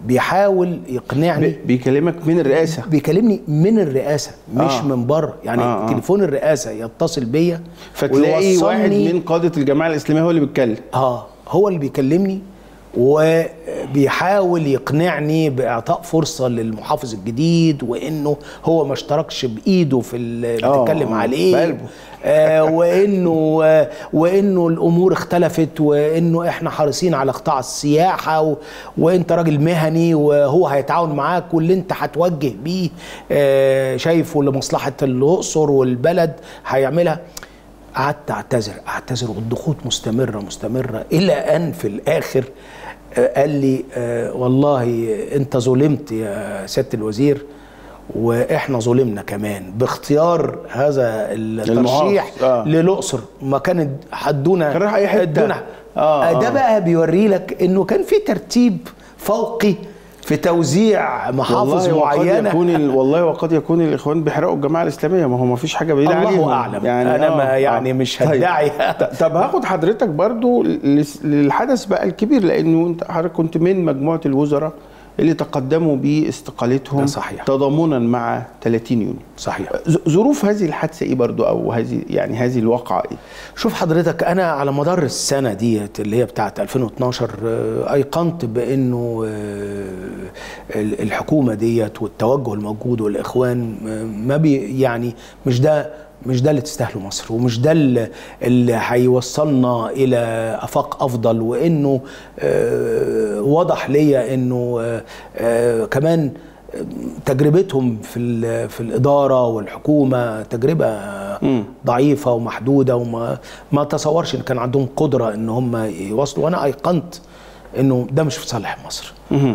بيحاول يقنعني بي- بيكلمك من الرئاسه بيكلمني من الرئاسه مش آه. من بره يعني آه، آه. تليفون الرئاسه يتصل بيا فتلاقي واحد ويوصلني- من قاده الجماعه الاسلاميه هو اللي بيتكلم اه هو اللي بيكلمني وبيحاول يقنعني باعطاء فرصه للمحافظ الجديد وانه هو ما اشتركش بايده في اللي آه، بتتكلم آه، عليه بقلبه. آه وانه آه وانه الامور اختلفت وانه احنا حريصين على قطاع السياحه و وانت راجل مهني وهو هيتعاون معاك واللي انت هتوجه بيه آه شايفه لمصلحه الاقصر والبلد هيعملها قعدت اعتذر اعتذر والضغوط مستمره مستمره الى ان في الاخر آه، قال لي آه، والله انت ظلمت يا سياده الوزير واحنا ظلمنا كمان باختيار هذا الترشيح المحافظ، آه. للاقصر ما كانت حدونا كان رايح أي حتة. ادونا آه، آه ده آه. بقى بيوري لك انه كان في ترتيب فوقي في توزيع محافظ والله وقد معينه يكون ال... والله وقد يكون الاخوان بيحرقوا الجماعه الاسلاميه ما هو ما فيش حاجه بعيده الله عليهم أعلم. أنا ما يعني مش هدعي. طيب. طب هاخد حضرتك برضو لس- للحدث بقى الكبير لانه انت حضرتك كنت من مجموعه الوزراء اللي تقدموا باستقالتهم ده صحيح. تضامنا مع 30 يونيو صحيح ز- ظروف هذه الحادثه ايه برضو او هذه يعني هذه الواقعه ايه شوف حضرتك انا على مدار السنه ديت اللي هي بتاعت 2012 آه، ايقنت بانه آه، ال- الحكومه ديت والتوجه الموجود والاخوان آه، ما بي يعني مش ده مش ده اللي تستاهله مصر ومش ده اللي- اللي هيوصلنا الى افاق افضل وانه آه، وضح ليا انه آه، آه، كمان تجربتهم في ال- في الاداره والحكومه تجربه ضعيفه ومحدوده وما ما تصورش ان كان عندهم قدره ان هم يواصلوا وانا ايقنت انه ده مش في صالح مصر مهم.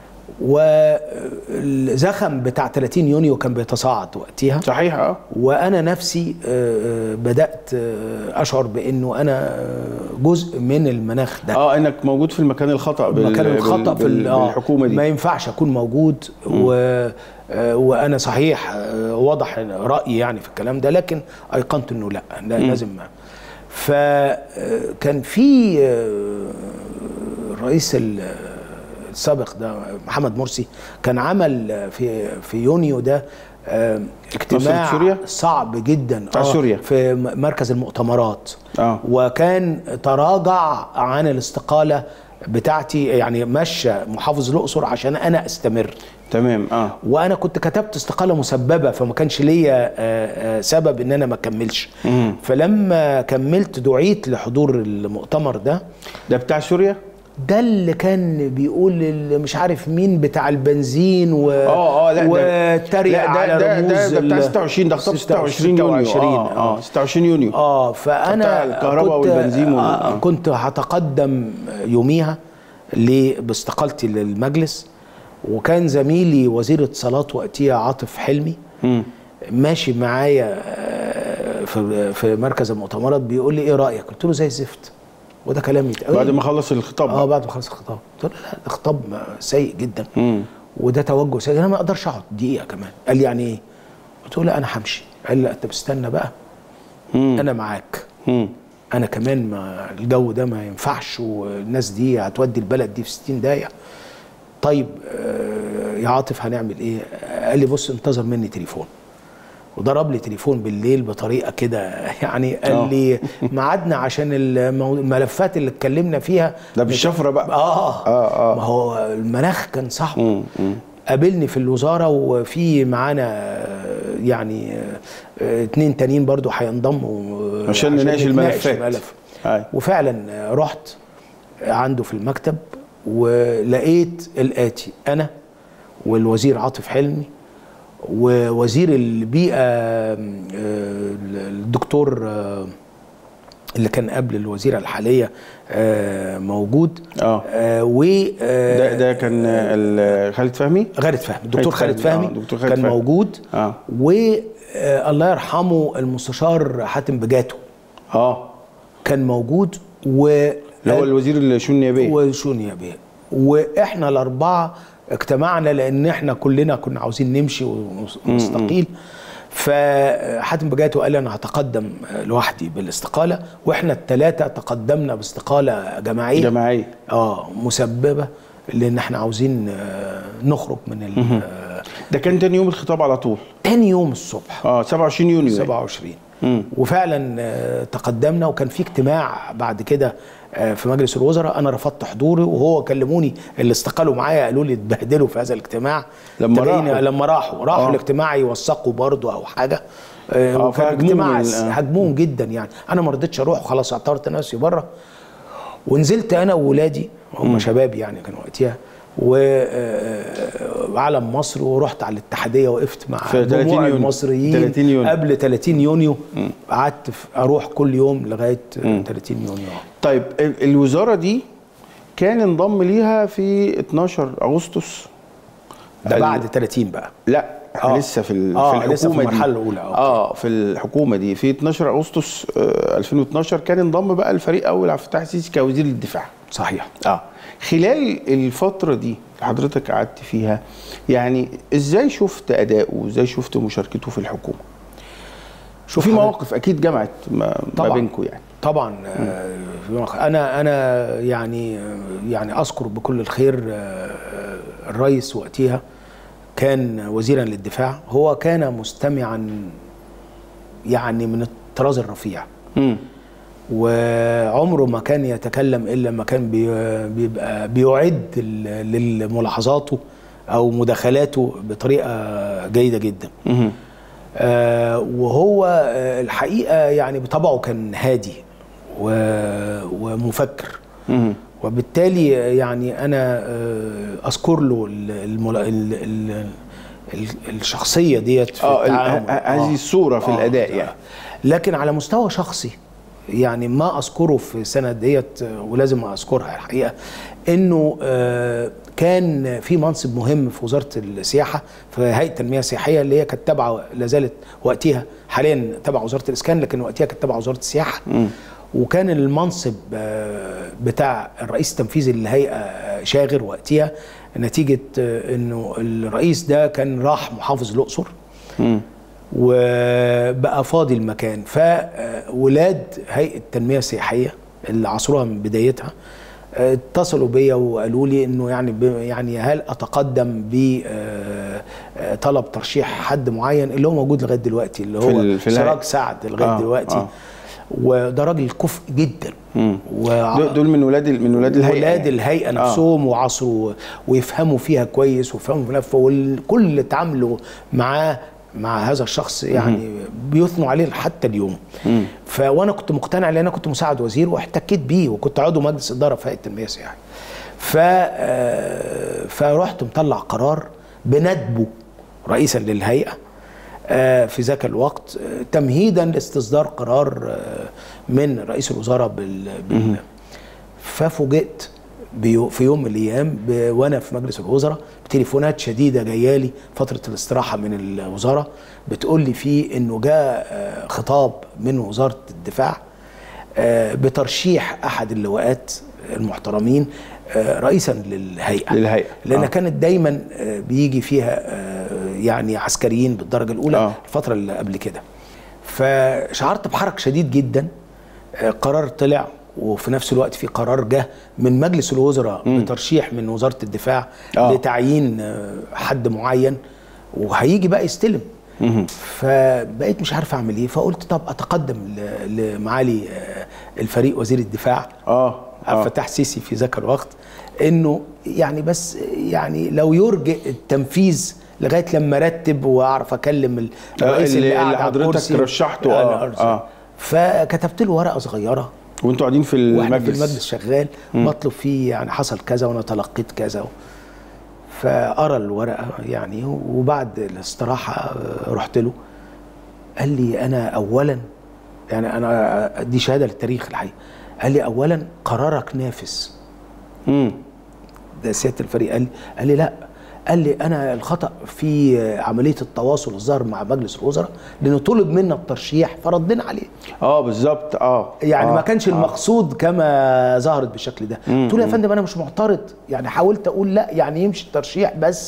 والزخم بتاع 30 يونيو كان بيتصاعد وقتها صحيح اه وانا نفسي آه، آه، بدات آه، اشعر بانه انا آه، جزء من المناخ ده اه انك موجود في المكان الخطا بال... مكان الخطا في بال... ال- آه، بالحكومه دي ما ينفعش اكون موجود و آه، وانا صحيح آه، واضح رايي يعني في الكلام ده لكن ايقنت انه لا لا لازم فكان في آه، الرئيس ال- السابق ده محمد مرسي كان عمل في في يونيو ده آه، اجتماع سوريا؟ صعب جدا بتاع سوريا. في م- مركز المؤتمرات آه. وكان تراجع عن الاستقاله بتاعتي يعني مشى محافظ الاقصر عشان انا استمر تمام اه وانا كنت كتبت استقاله مسببه فما كانش ليا آه، آه، سبب ان انا ما اكملش مم. فلما كملت دعيت لحضور المؤتمر ده ده بتاع سوريا ده اللي كان بيقول اللي مش عارف مين بتاع البنزين و اه اه لا ده- واتريق لا، ده على ده رموز ده, ده بتاع ال- 26 ده خطاب 26 يونيو 26 اه اه 26 يونيو اه فانا بتاع الكهرباء كنت- والبنزين وال- آه آه. كنت هتقدم يوميها ل- باستقالتي للمجلس وكان زميلي وزير اتصالات وقتها عاطف حلمي مم. ماشي معايا آه، في في مركز المؤتمرات بيقول لي ايه رايك؟ قلت له زي الزفت وده كلام يتقال بعد ما خلص الخطاب اه بعد ما خلص الخطاب قلت له لا ده خطاب سيء جدا مم. وده توجه سيء انا ما اقدرش اقعد دقيقه كمان قال لي يعني ايه؟ قلت له لا انا همشي قال لي لا انت بستنى بقى مم. انا معاك مم. انا كمان ما الجو ده ما ينفعش والناس دي هتودي البلد دي في 60 دقيقه طيب آه، يا عاطف هنعمل ايه قال لي بص انتظر مني تليفون وضرب لي تليفون بالليل بطريقه كده يعني قال آه. لي ميعادنا عشان المو- الملفات اللي اتكلمنا فيها ده بالشفره بقى اه آه، آه. ما هو المناخ كان صعب مم. مم. قابلني في الوزاره وفي معانا آه، يعني آه، آه، اتنين تانيين برضو هينضموا آه، عشان نناقش الملفات. الملف. أي. وفعلا آه، رحت عنده في المكتب ولقيت الاتي انا والوزير عاطف حلمي ووزير البيئه آه، الدكتور آه، اللي كان قبل الوزيره الحاليه آه، موجود آه. آه، و آه، ده ده كان ال- خالد فهمي خالد فهمي الدكتور خالد خالد فهمي. فهمي آه، دكتور خالد كان فهمي. موجود اه والله يرحمه المستشار حاتم بجاتو اه كان موجود و اللي هو الوزير الشؤون النيابيه وشونيا بيه واحنا الاربعه اجتمعنا لان احنا كلنا كنا عاوزين نمشي ونستقيل فحاتم بجاتو قال انا هتقدم لوحدي بالاستقاله واحنا الثلاثه تقدمنا باستقاله جماعيه جماعيه اه مسببه لان احنا عاوزين آه، نخرج من ال- آه، ده كان تاني يوم الخطاب على طول تاني يوم الصبح اه 27 يونيو يعني. 27 مم. وفعلا آه، تقدمنا وكان في اجتماع بعد كده آه، في مجلس الوزراء انا رفضت حضوري وهو كلموني اللي استقالوا معايا قالوا لي اتبهدلوا في هذا الاجتماع لما تلاقيني- راحوا. لما راحوا راحوا آه. الاجتماع يوثقوا برضه او حاجه آه، آه، وكان فهجموهم اجتماع ال- آه. هجموهم جدا يعني انا ما رضيتش اروح وخلاص اعتبرت نفسي بره ونزلت انا وولادي هم شباب يعني كانوا وقتها وعلم مصر ورحت على الاتحاديه وقفت مع في 30 جموع يونيو. المصريين 30 يونيو. قبل 30 يونيو قعدت في- اروح كل يوم لغايه 30 يونيو طيب ال- الوزاره دي كان انضم ليها في 12 اغسطس ده ال- بعد 30 بقى لا احنا آه. لسه في ال- آه، في الحكومه لسه في دي. المرحلة الأولى، أوكي. اه في الحكومه دي في 12 اغسطس آه 2012 كان انضم بقى الفريق اول عبد الفتاح السيسي كوزير الدفاع صحيح اه خلال الفتره دي اللي حضرتك قعدت فيها يعني ازاي شفت اداؤه ازاي شفت مشاركته في الحكومه شوف في حضرتك- مواقف اكيد جمعت ما, ما طبعاً. بينكم يعني طبعا آه، في مخ- انا انا يعني آه، يعني اذكر بكل الخير آه، الرئيس وقتها كان وزيرا للدفاع هو كان مستمعا يعني من الطراز الرفيع امم وعمره ما كان يتكلم الا لما كان بي- بيبقى بيعد ال- لملاحظاته او مداخلاته بطريقه جيده جدا مهم. آه، وهو آه، الحقيقه يعني بطبعه كان هادي و- ومفكر مهم. وبالتالي يعني انا آه، اذكر له ال- المل... ال... ال... ال... الشخصيه ديت في اه ال- التعامل. ه- هذه الصوره في الاداء يعني لكن على مستوى شخصي يعني ما اذكره في السنه ديت آه، ولازم اذكرها الحقيقه انه آه، كان في منصب مهم في وزاره السياحه في هيئه التنميه السياحيه اللي هي كانت تابعه لا زالت وقتها حاليا تبع وزاره الاسكان لكن وقتها كانت تبع وزاره السياحه وكان المنصب آه، بتاع الرئيس التنفيذي للهيئه آه، شاغر وقتها نتيجه آه، انه الرئيس ده كان راح محافظ الاقصر مم. وبقى فاضي المكان فولاد هيئه التنميه السياحيه اللي عصروها من بدايتها آه، اتصلوا بيا وقالوا لي انه يعني ب- يعني هل اتقدم بطلب ترشيح حد معين اللي هو موجود لغايه دلوقتي اللي في هو ال- في الهيئة. سراج سعد لغايه آه، آه دلوقتي آه. آه وده راجل كفء جدا مم. وع- دول- دول من ولاد ال- من ولاد الهيئه ولاد يعني. الهيئه نفسهم وعصروا ويفهموا فيها كويس ويفهموا في نفسه والكل اللي اتعاملوا معاه مع هذا الشخص يعني بيثنوا عليه حتى اليوم ف وانا كنت مقتنع لان انا كنت مساعد وزير واحتكيت بيه وكنت عضو مجلس اداره في هيئه التنميه السياحيه ف آه، فرحت مطلع قرار بندبه رئيسا للهيئه آه، في ذاك الوقت آه، تمهيدا لاستصدار قرار آه، من رئيس الوزراء بال, بال ففوجئت بيو- في يوم من الايام ب- وانا في مجلس الوزراء بتليفونات شديده جايه لي فتره الاستراحه من الوزاره بتقول لي فيه انه جاء آه، خطاب من وزاره الدفاع آه، بترشيح احد اللواءات المحترمين آه، رئيسا للهيئه للهيئة. لان آه. كانت دايما آه، بيجي فيها آه، يعني عسكريين بالدرجه الاولى آه. الفتره اللي قبل كده فشعرت بحرج شديد جدا آه، قرار طلع وفي نفس الوقت في قرار جه من مجلس الوزراء بترشيح من وزاره الدفاع آه. لتعيين آه، حد معين وهيجي بقى يستلم فبقيت مش عارف اعمل ايه فقلت طب اتقدم ل- لمعالي آه، الفريق وزير الدفاع اه عبد اه الفتاح السيسي في ذاك الوقت انه يعني بس يعني لو يرجئ التنفيذ لغايه لما ارتب واعرف اكلم ال- آه، الرئيس اللي- اللي قاعد اللي على حضرتك الكرسي. رشحته، آه، أنا أرسل. آه. فكتبت له ورقه صغيره وانتوا قاعدين في واحنا في المجلس المجلس شغال بطلب فيه يعني حصل كذا وانا تلقيت كذا فقرا الورقه يعني وبعد الاستراحه آه، رحت له قال لي انا اولا يعني انا دي شهاده للتاريخ الحقيقه قال لي اولا قرارك نافذ مم. ده سياده الفريق قال لي قال لي لا قال لي انا الخطا في عمليه التواصل الظاهر مع مجلس الوزراء لانه طلب منا الترشيح فردنا عليه اه بالظبط اه يعني آه. ما كانش المقصود كما ظهرت بالشكل ده قلت له يا فندم انا مش معترض يعني حاولت اقول لا يعني يمشي الترشيح بس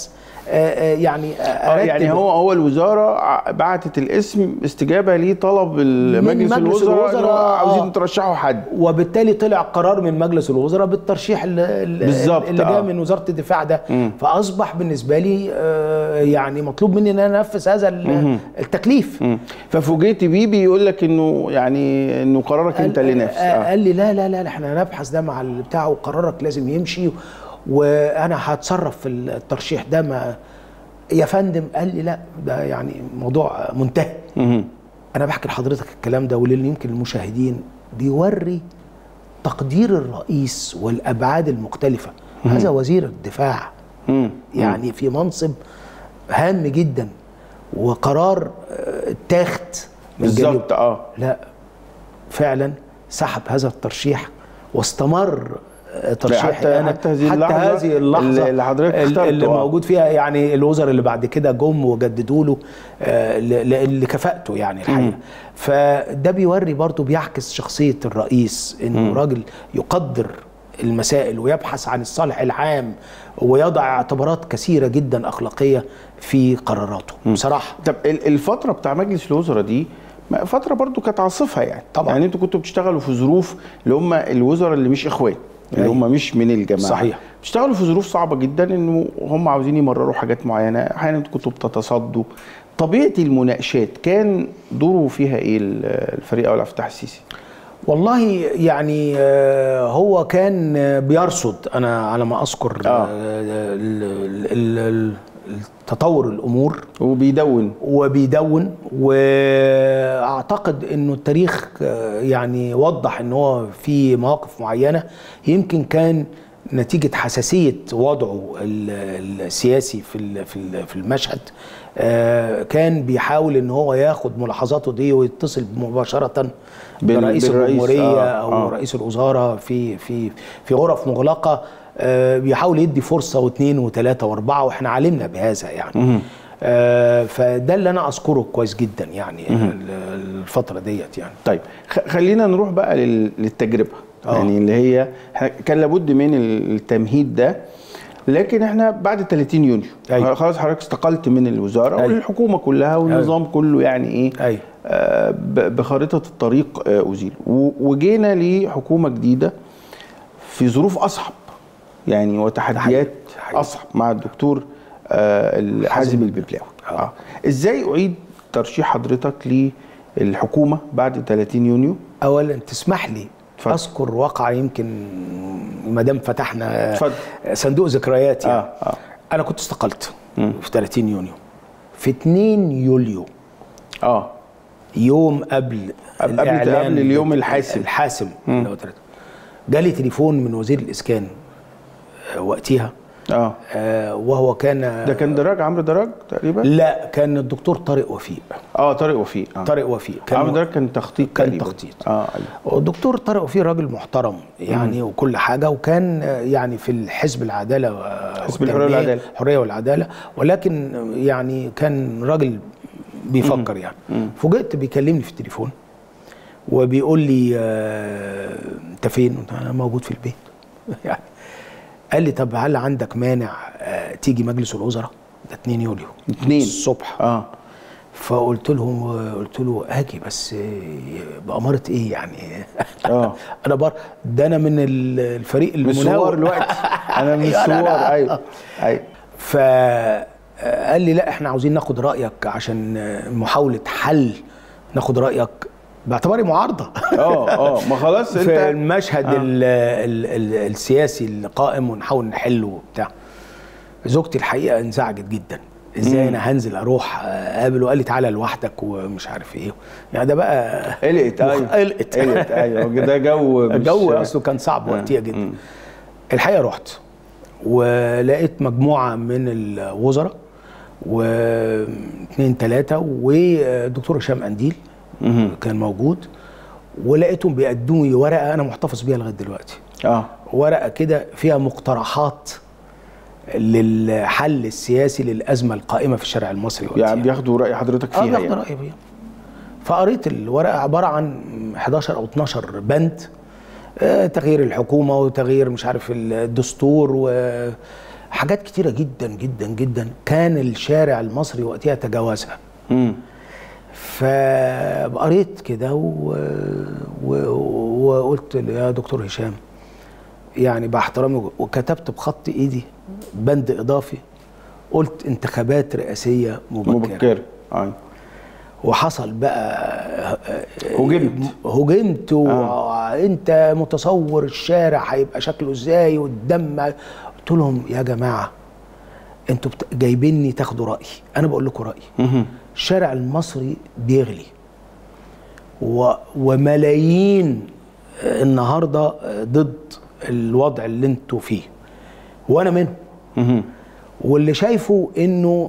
آه، آه، يعني اه يعني أرتب هو هو الوزاره ع- بعتت الاسم استجابه لطلب من مجلس مجلس الوزراء إن هو الوزراء، آه. عاوزين ترشحوا حد وبالتالي طلع قرار من مجلس الوزراء بالترشيح ال- ال- بالظبط، اللي جاي آه. من وزاره الدفاع ده فاصبح بالنسبه لي آه، يعني مطلوب مني ان انا انفذ هذا ال- التكليف مم. ففوجئت بيه بيقول لك انه يعني انه قرارك انت اللي نافذ آه، آه. قال لي لا لا لا لا، احنا هنبحث ده مع البتاع وقرارك لازم يمشي وانا هتصرف في الترشيح ده ما يا فندم قال لي لا ده يعني موضوع منتهي مهم. انا بحكي لحضرتك الكلام ده وللي يمكن المشاهدين بيوري تقدير الرئيس والابعاد المختلفه هذا وزير الدفاع مم. يعني في منصب هام جدا وقرار آه، اتاخد من جانب بالظبط اه لا فعلا سحب هذا الترشيح واستمر آه، ترشيحي حتى- انا حتى هذه حتى اللحظة هذه اللحظه اللي حضرتك اللي, اخترته، اللي آه. موجود فيها يعني الوزراء اللي بعد كده جم وجددوا له آه، ل- ل- لكفاءته يعني الحقيقه فده بيوري برضه بيعكس شخصيه الرئيس انه راجل يقدر المسائل ويبحث عن الصالح العام ويضع اعتبارات كثيره جدا اخلاقيه في قراراته بصراحه طب ال- الفتره بتاع مجلس الوزراء دي ما- فتره برضو كانت عاصفه يعني طبعا. يعني انتوا كنتوا بتشتغلوا في ظروف اللي هم الوزراء اللي مش اخوان اللي أيوة. هم مش من الجماعه صحيح. بتشتغلوا في ظروف صعبه جدا انه هم عاوزين يمرروا حاجات معينه احيانا انتوا كنتوا بتتصدوا طبيعه المناقشات كان دوره فيها ايه ال- الفريق اول عبد الفتاح السيسي والله يعني آه، هو كان آه، بيرصد انا على ما اذكر آه. آه، ال- ال- ال- تطور الامور وبيدون وبيدون واعتقد انه التاريخ آه، يعني وضح ان هو في مواقف معينه يمكن كان نتيجه حساسيه وضعه ال- السياسي في ال- في ال- في المشهد آه، كان بيحاول ان هو ياخد ملاحظاته دي ويتصل مباشره بال- برئيس بالرئيس، الجمهوريه آه، او آه. رئيس الوزراء في في في غرف مغلقه آه، بيحاول يدي فرصه واثنين وثلاثه واربعه واحنا علمنا بهذا يعني آه، فده اللي انا اذكره كويس جدا يعني ال- الفتره ديت يعني طيب خ- خلينا نروح بقى لل- للتجربه آه. يعني اللي هي إحنا كان لابد من التمهيد ده لكن احنا بعد 30 يونيو أيوة. خلاص حضرتك استقلت من الوزاره أيوة. والحكومه كلها والنظام كله يعني ايه أيوة. آه ب- بخارطه الطريق آه ازيل و- وجينا لحكومه جديده في ظروف اصعب يعني وتحديات حقيقي. اصعب مع الدكتور آه حازم الببلاوي آه. ازاي اعيد ترشيح حضرتك للحكومه بعد 30 يونيو اولا تسمح لي اتفضل. اذكر واقعه يمكن ما دام فتحنا اتفضل. صندوق ذكريات يعني آه، آه. انا كنت استقلت في 30 يونيو في 2 يوليو اه يوم قبل قبل- قبل- الإعلان قبل اليوم الحاسم. الحاسم اللي هو تلاتة. جالي تليفون من وزير الاسكان آه، وقتها اه آه، وهو كان ده كان دراج عمرو دراج تقريبا لا كان الدكتور طارق وفيق اه طارق وفيق آه. طارق وفيق عمرو دراج كان تخطيط كان تقريباً. تخطيط. اه ايوه والدكتور طارق وفيق راجل محترم يعني وكل حاجه وكان آه، يعني في الحزب العداله و- حزب الحرية والتنمية، والعدالة. الحريه والعداله ولكن آه، يعني كان راجل بيفكر يعني فوجئت بيكلمني في التليفون وبيقول لي آه، انت فين؟ قلت له انا موجود في البيت يعني قال لي طب هل عندك مانع آه، تيجي مجلس الوزراء؟ ده 2 يوليو اتنين. الصبح اه فقلت له قلت له اجي بس بأمارة ايه يعني آه. انا بر ده انا من ال- الفريق من الثوار المناور دلوقتي انا من أيوة، أنا- الثوار أنا- ايوه ايوه فقال لي لا احنا عاوزين ناخد رايك عشان محاوله حل ناخد رايك باعتباري معارضه اه اه ما خلاص في انت المشهد آه. ال ال ال السياسي اللي قائم ونحاول نحله وبتاع زوجتي الحقيقه انزعجت جدا ازاي انا هنزل اروح اقابله قال لي تعالى لوحدك ومش عارف ايه يعني ده بقى قلقت ايوه قلقت قلقت ايوه ده جو مش- الجو اصله كان صعب وقتها جدا الحقيقه رحت ولقيت مجموعه من الوزراء واثنين ثلاثه والدكتور هشام قنديل كان موجود ولقيتهم بيقدموا لي ورقه انا محتفظ بيها لغايه دلوقتي اه ورقه كده فيها مقترحات للحل السياسي للازمه القائمه في الشارع المصري وقتها يعني بياخدوا راي حضرتك اه فيها بياخد يعني رايي فيها فقريت الورقه عباره عن 11 او 12 بند آه، تغيير الحكومه وتغيير مش عارف الدستور حاجات كتيره جدا جدا جدا كان الشارع المصري وقتها تجاوزها مم. فقريت كده و... و... وقلت يا دكتور هشام يعني باحترامي وكتبت بخط ايدي بند اضافي قلت انتخابات رئاسيه مبكره, مبكرة. مبكر ايوه وحصل بقى هجمت. هجمت وانت متصور الشارع هيبقى شكله ازاي والدم قلت لهم يا جماعه انتوا بت... جايبيني تاخدوا رايي انا بقول لكم رايي مهم. الشارع المصري بيغلي و... وملايين النهارده ضد الوضع اللي انتوا فيه وانا منهم مهم. واللي شايفه انه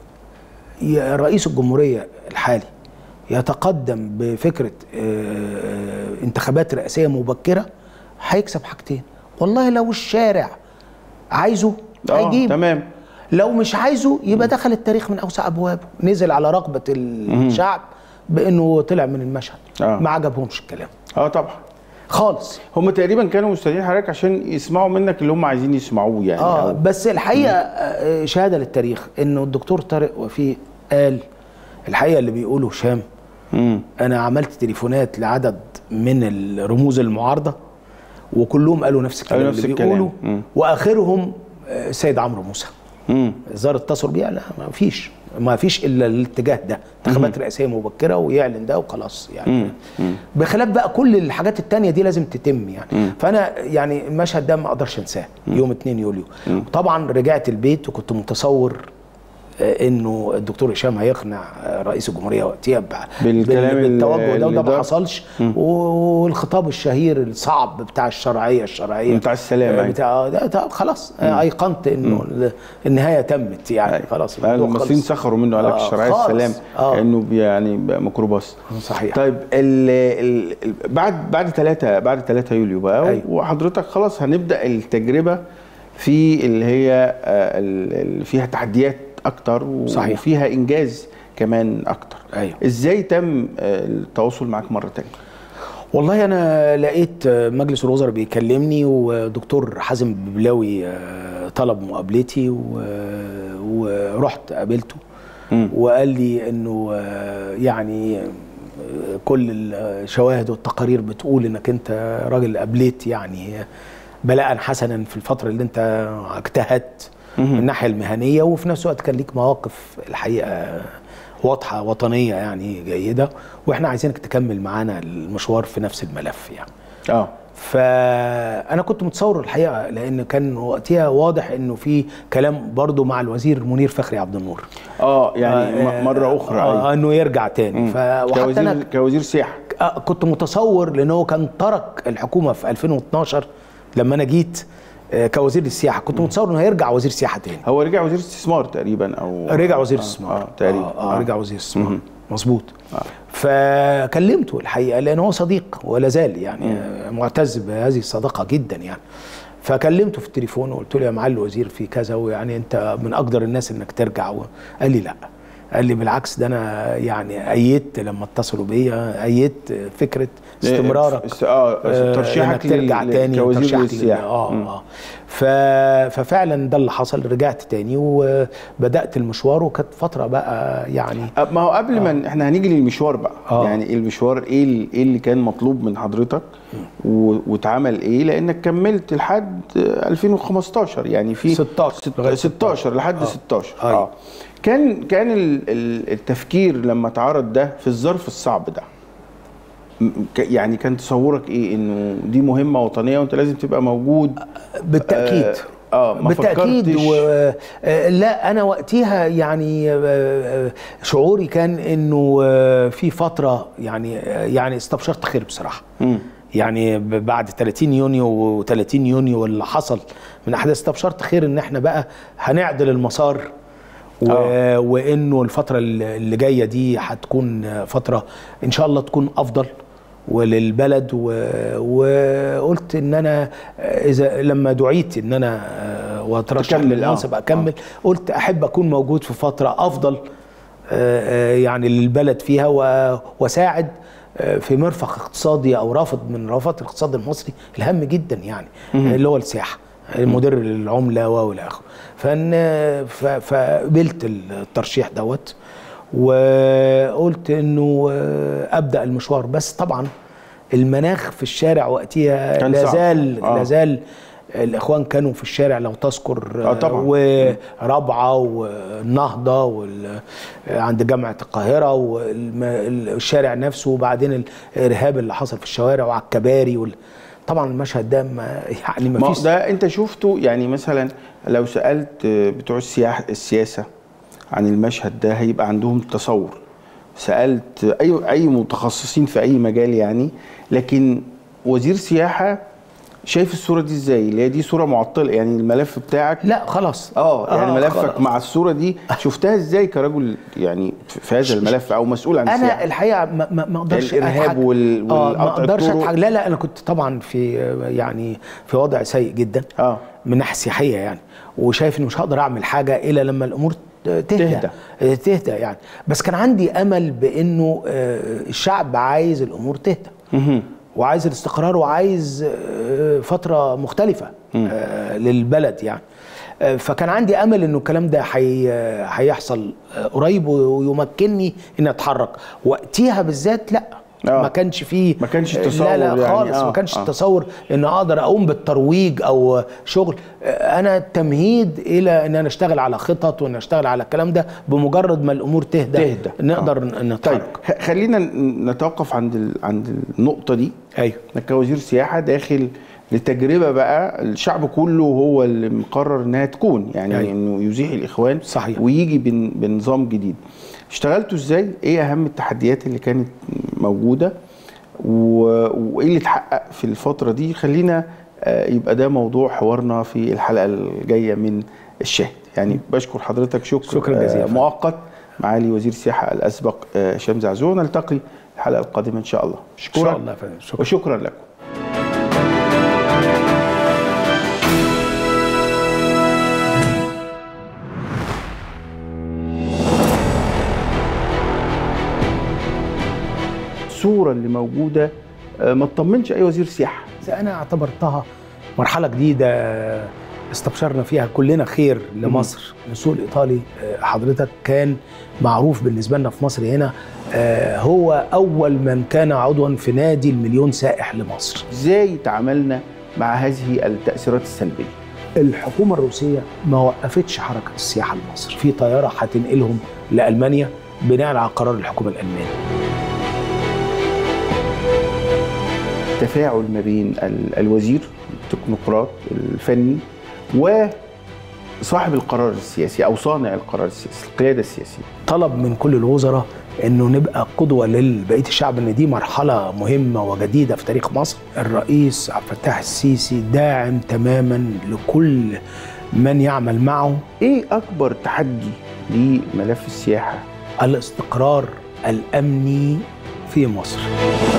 ي- رئيس الجمهوريه الحالي يتقدم بفكره آه، انتخابات رئاسيه مبكره هيكسب حاجتين والله لو الشارع عايزه اه هيجيب تمام لو مش عايزه يبقى دخل التاريخ من اوسع ابوابه نزل على رغبه الشعب بانه طلع من المشهد آه. ما عجبهمش الكلام اه طبعا خالص هم تقريبا كانوا مستنيين حضرتك عشان يسمعوا منك اللي هم عايزين يسمعوه يعني اه أو- بس الحقيقه آه، شهاده للتاريخ انه الدكتور طارق وفيه قال الحقيقه اللي بيقوله هشام مم. انا عملت تليفونات لعدد من الرموز المعارضه وكلهم قالوا نفس الكلام قالوا نفس اللي الكلام. بيقولوا مم. واخرهم آه، السيد عمرو موسى مم. الظاهر اتصلوا بيها لا ما فيش ما فيش الا الاتجاه ده انتخابات رئاسيه مبكره ويعلن ده وخلاص يعني بخلاف بقى كل الحاجات التانية دي لازم تتم يعني فانا يعني المشهد ده ما اقدرش انساه يوم 2 يوليو طبعا رجعت البيت وكنت متصور آه، انه الدكتور هشام هيقنع آه، رئيس الجمهوريه وقتها ب- بالكلام بال- بالتوجه ده اللي وده ما ده. حصلش والخطاب الشهير الصعب بتاع الشرعيه الشرعيه بتاع السلام، آه، أيوة. بتاع آه، ده ده خلاص آه، ايقنت انه ال- النهايه تمت يعني خلاص الموضوع المصريين خلص. سخروا منه قال لك آه، الشرعيه خالص. السلام آه. كانه بي- يعني بقى ميكروباص صحيح. طيب ال ال ال- بعد بعد 3 بعد 3 يوليو بقى أيوة. وحضرتك خلاص هنبدا التجربه في اللي هي آه، ال- ال- فيها تحديات اكتر و- صحيح. وفيها انجاز كمان اكتر أيوة. ازاي تم آه، التواصل معاك مره تانية والله انا لقيت مجلس الوزراء بيكلمني ودكتور حازم ببلاوي آه، طلب مقابلتي و- ورحت قابلته مم. وقال لي انه آه، يعني آه، كل الشواهد والتقارير بتقول انك انت راجل قابلت يعني بلاء حسنا في الفتره اللي انت اجتهدت من الناحيه المهنيه وفي نفس الوقت كان ليك مواقف الحقيقه واضحه وطنيه يعني جيده واحنا عايزينك تكمل معانا المشوار في نفس الملف يعني اه فانا كنت متصور الحقيقه لان كان وقتها واضح انه في كلام برضو مع الوزير منير فخري عبد النور اه يعني م- مره اخرى آه أيوة. انه يرجع تاني ف... وحتى كوزير انا كوزير سياحه آه، كنت متصور لان هو كان ترك الحكومه في 2012 لما انا جيت آه، كوزير السياحه كنت متصور انه هيرجع وزير سياحه تاني هو رجع وزير استثمار تقريبا او رجع وزير آه، استثمار اه تقريبا آه, آه رجع وزير استثمار مظبوط فكلمته الحقيقه لان هو صديق ولا زال يعني آه، معتز بهذه الصداقه جدا يعني فكلمته في التليفون وقلت له يا معالي الوزير في كذا ويعني انت من اقدر الناس انك ترجع و... قال لي لا قال لي بالعكس ده انا يعني ايدت لما اتصلوا بيا ايدت فكره استمرارك است- اه آه، ترشيحك انك ترجع لل- تاني كوزير ترشيحك للسياحه لل- اه مم. اه ف... ففعلا ده اللي حصل رجعت تاني وبدات المشوار وكانت فتره بقى يعني أه، ما هو قبل ما احنا هنيجي للمشوار بقى آه. يعني المشوار ايه ال- ايه اللي كان مطلوب من حضرتك و- واتعمل ايه لانك كملت لحد 2015 يعني في 16 ست- لغاية 16 لحد 16 أيوة. اه كان كان ال- ال- التفكير لما اتعرض ده في الظرف الصعب ده م- ك- يعني كان تصورك ايه انه دي مهمه وطنيه وانت لازم تبقى موجود بالتاكيد اه ما بالتاكيد فكرتش و... آه، لا انا وقتها يعني آه، آه، شعوري كان انه آه، في فتره يعني آه، يعني استبشرت خير بصراحه مم. يعني ب- بعد 30 يونيو و30 يونيو واللي حصل من احداث استبشرت خير ان احنا بقى هنعدل المسار و... آه. وانه الفتره اللي اللي جايه دي هتكون فتره ان شاء الله تكون افضل وللبلد و... وقلت ان انا اذا لما دعيت ان انا واترشح تكمل، آه. للمنصب اكمل قلت احب اكون موجود في فتره افضل آه، آه، يعني للبلد فيها و- وساعد آه، في مرفق اقتصادي او رافض من رافض الاقتصاد المصري الهام جدا يعني آه، اللي هو السياحه مدير العمله والى اخره فان ف- فقبلت الترشيح دوت وقلت انه ابدا المشوار بس طبعا المناخ في الشارع وقتها كان لا صعب. زال آه. لا زال الاخوان كانوا في الشارع لو تذكر آه طبعاً. ورابعه والنهضه وال... عند جامعه القاهره والشارع نفسه وبعدين الارهاب اللي حصل في الشوارع وعلى الكباري وال... طبعا المشهد ده ما يعني ما ما فيش ده انت شفته يعني مثلا لو سالت بتوع السياح السياسه عن المشهد ده هيبقى عندهم تصور سالت اي اي متخصصين في اي مجال يعني لكن وزير سياحه شايف الصوره دي ازاي اللي هي دي صوره معطله يعني الملف بتاعك لا خلاص اه يعني ملفك خلاص. مع الصوره دي شفتها ازاي كرجل يعني في هذا الملف او مسؤول عن انا السياحه الحقيقه ما ما ما اقدرش الإرهاب أضحك. وال- اه ما والقطع اقدرش الطرق. اضحك لا لا انا كنت طبعا في يعني في وضع سيء جدا اه من ناحيه سياحيه يعني وشايف اني مش هقدر اعمل حاجه الا لما الامور تهدى تهدى. تهدى, تهدى يعني بس كان عندي امل بانه آه، الشعب عايز الامور تهدى مهم. وعايز الاستقرار وعايز آه، فتره مختلفه آه، للبلد يعني آه، فكان عندي امل انه الكلام ده حي- هيحصل آه، قريب ويمكنني اني اتحرك وقتها بالذات لا آه. ما كانش فيه ما كانش لا تصور لا يعني، خالص آه، ما كانش آه. التصور ان اقدر اقوم بالترويج او شغل آه، انا تمهيد الى ان انا اشتغل على خطط وان اشتغل على الكلام ده بمجرد ما الامور تهدى تهدى. نقدر طيب نتحرك خ- خلينا ن- نتوقف عند ال... عند النقطه دي ايوه انك كوزير سياحه داخل لتجربه بقى الشعب كله هو اللي مقرر انها تكون يعني أيوة. انه يزيح الاخوان صحيح. ويجي بن... بنظام جديد اشتغلتوا ازاي ايه اهم التحديات اللي كانت موجوده و... وايه اللي اتحقق في الفتره دي خلينا آه، يبقى ده موضوع حوارنا في الحلقه الجايه من الشاهد يعني بشكر حضرتك شكر شكراً جزيلاً. آه، مؤقت معالي وزير السياحه الاسبق آه، هشام زعزوع نلتقي الحلقه القادمه ان شاء الله ان اشكرك شاء الله يا فندم شكرا وشكرا لكم الصوره اللي موجوده آه، ما تطمنش اي وزير سياحه انا اعتبرتها مرحله جديده استبشرنا فيها كلنا خير لمصر السوق الايطالي آه، حضرتك كان معروف بالنسبه لنا في مصر هنا آه، هو اول من كان عضوا في نادي المليون سائح لمصر ازاي تعاملنا مع هذه التاثيرات السلبيه الحكومه الروسيه ما وقفتش حركه السياحه لمصر في طياره هتنقلهم لالمانيا بناء على قرار الحكومه الالمانيه تفاعل ما بين ال- الوزير التكنوقراط الفني وصاحب القرار السياسي او صانع القرار السياسي القياده السياسيه طلب من كل الوزراء انه نبقى قدوه لبقيه الشعب ان دي مرحله مهمه وجديده في تاريخ مصر الرئيس عبد الفتاح السيسي داعم تماما لكل من يعمل معه ايه اكبر تحدي لملف السياحه الاستقرار الامني في مصر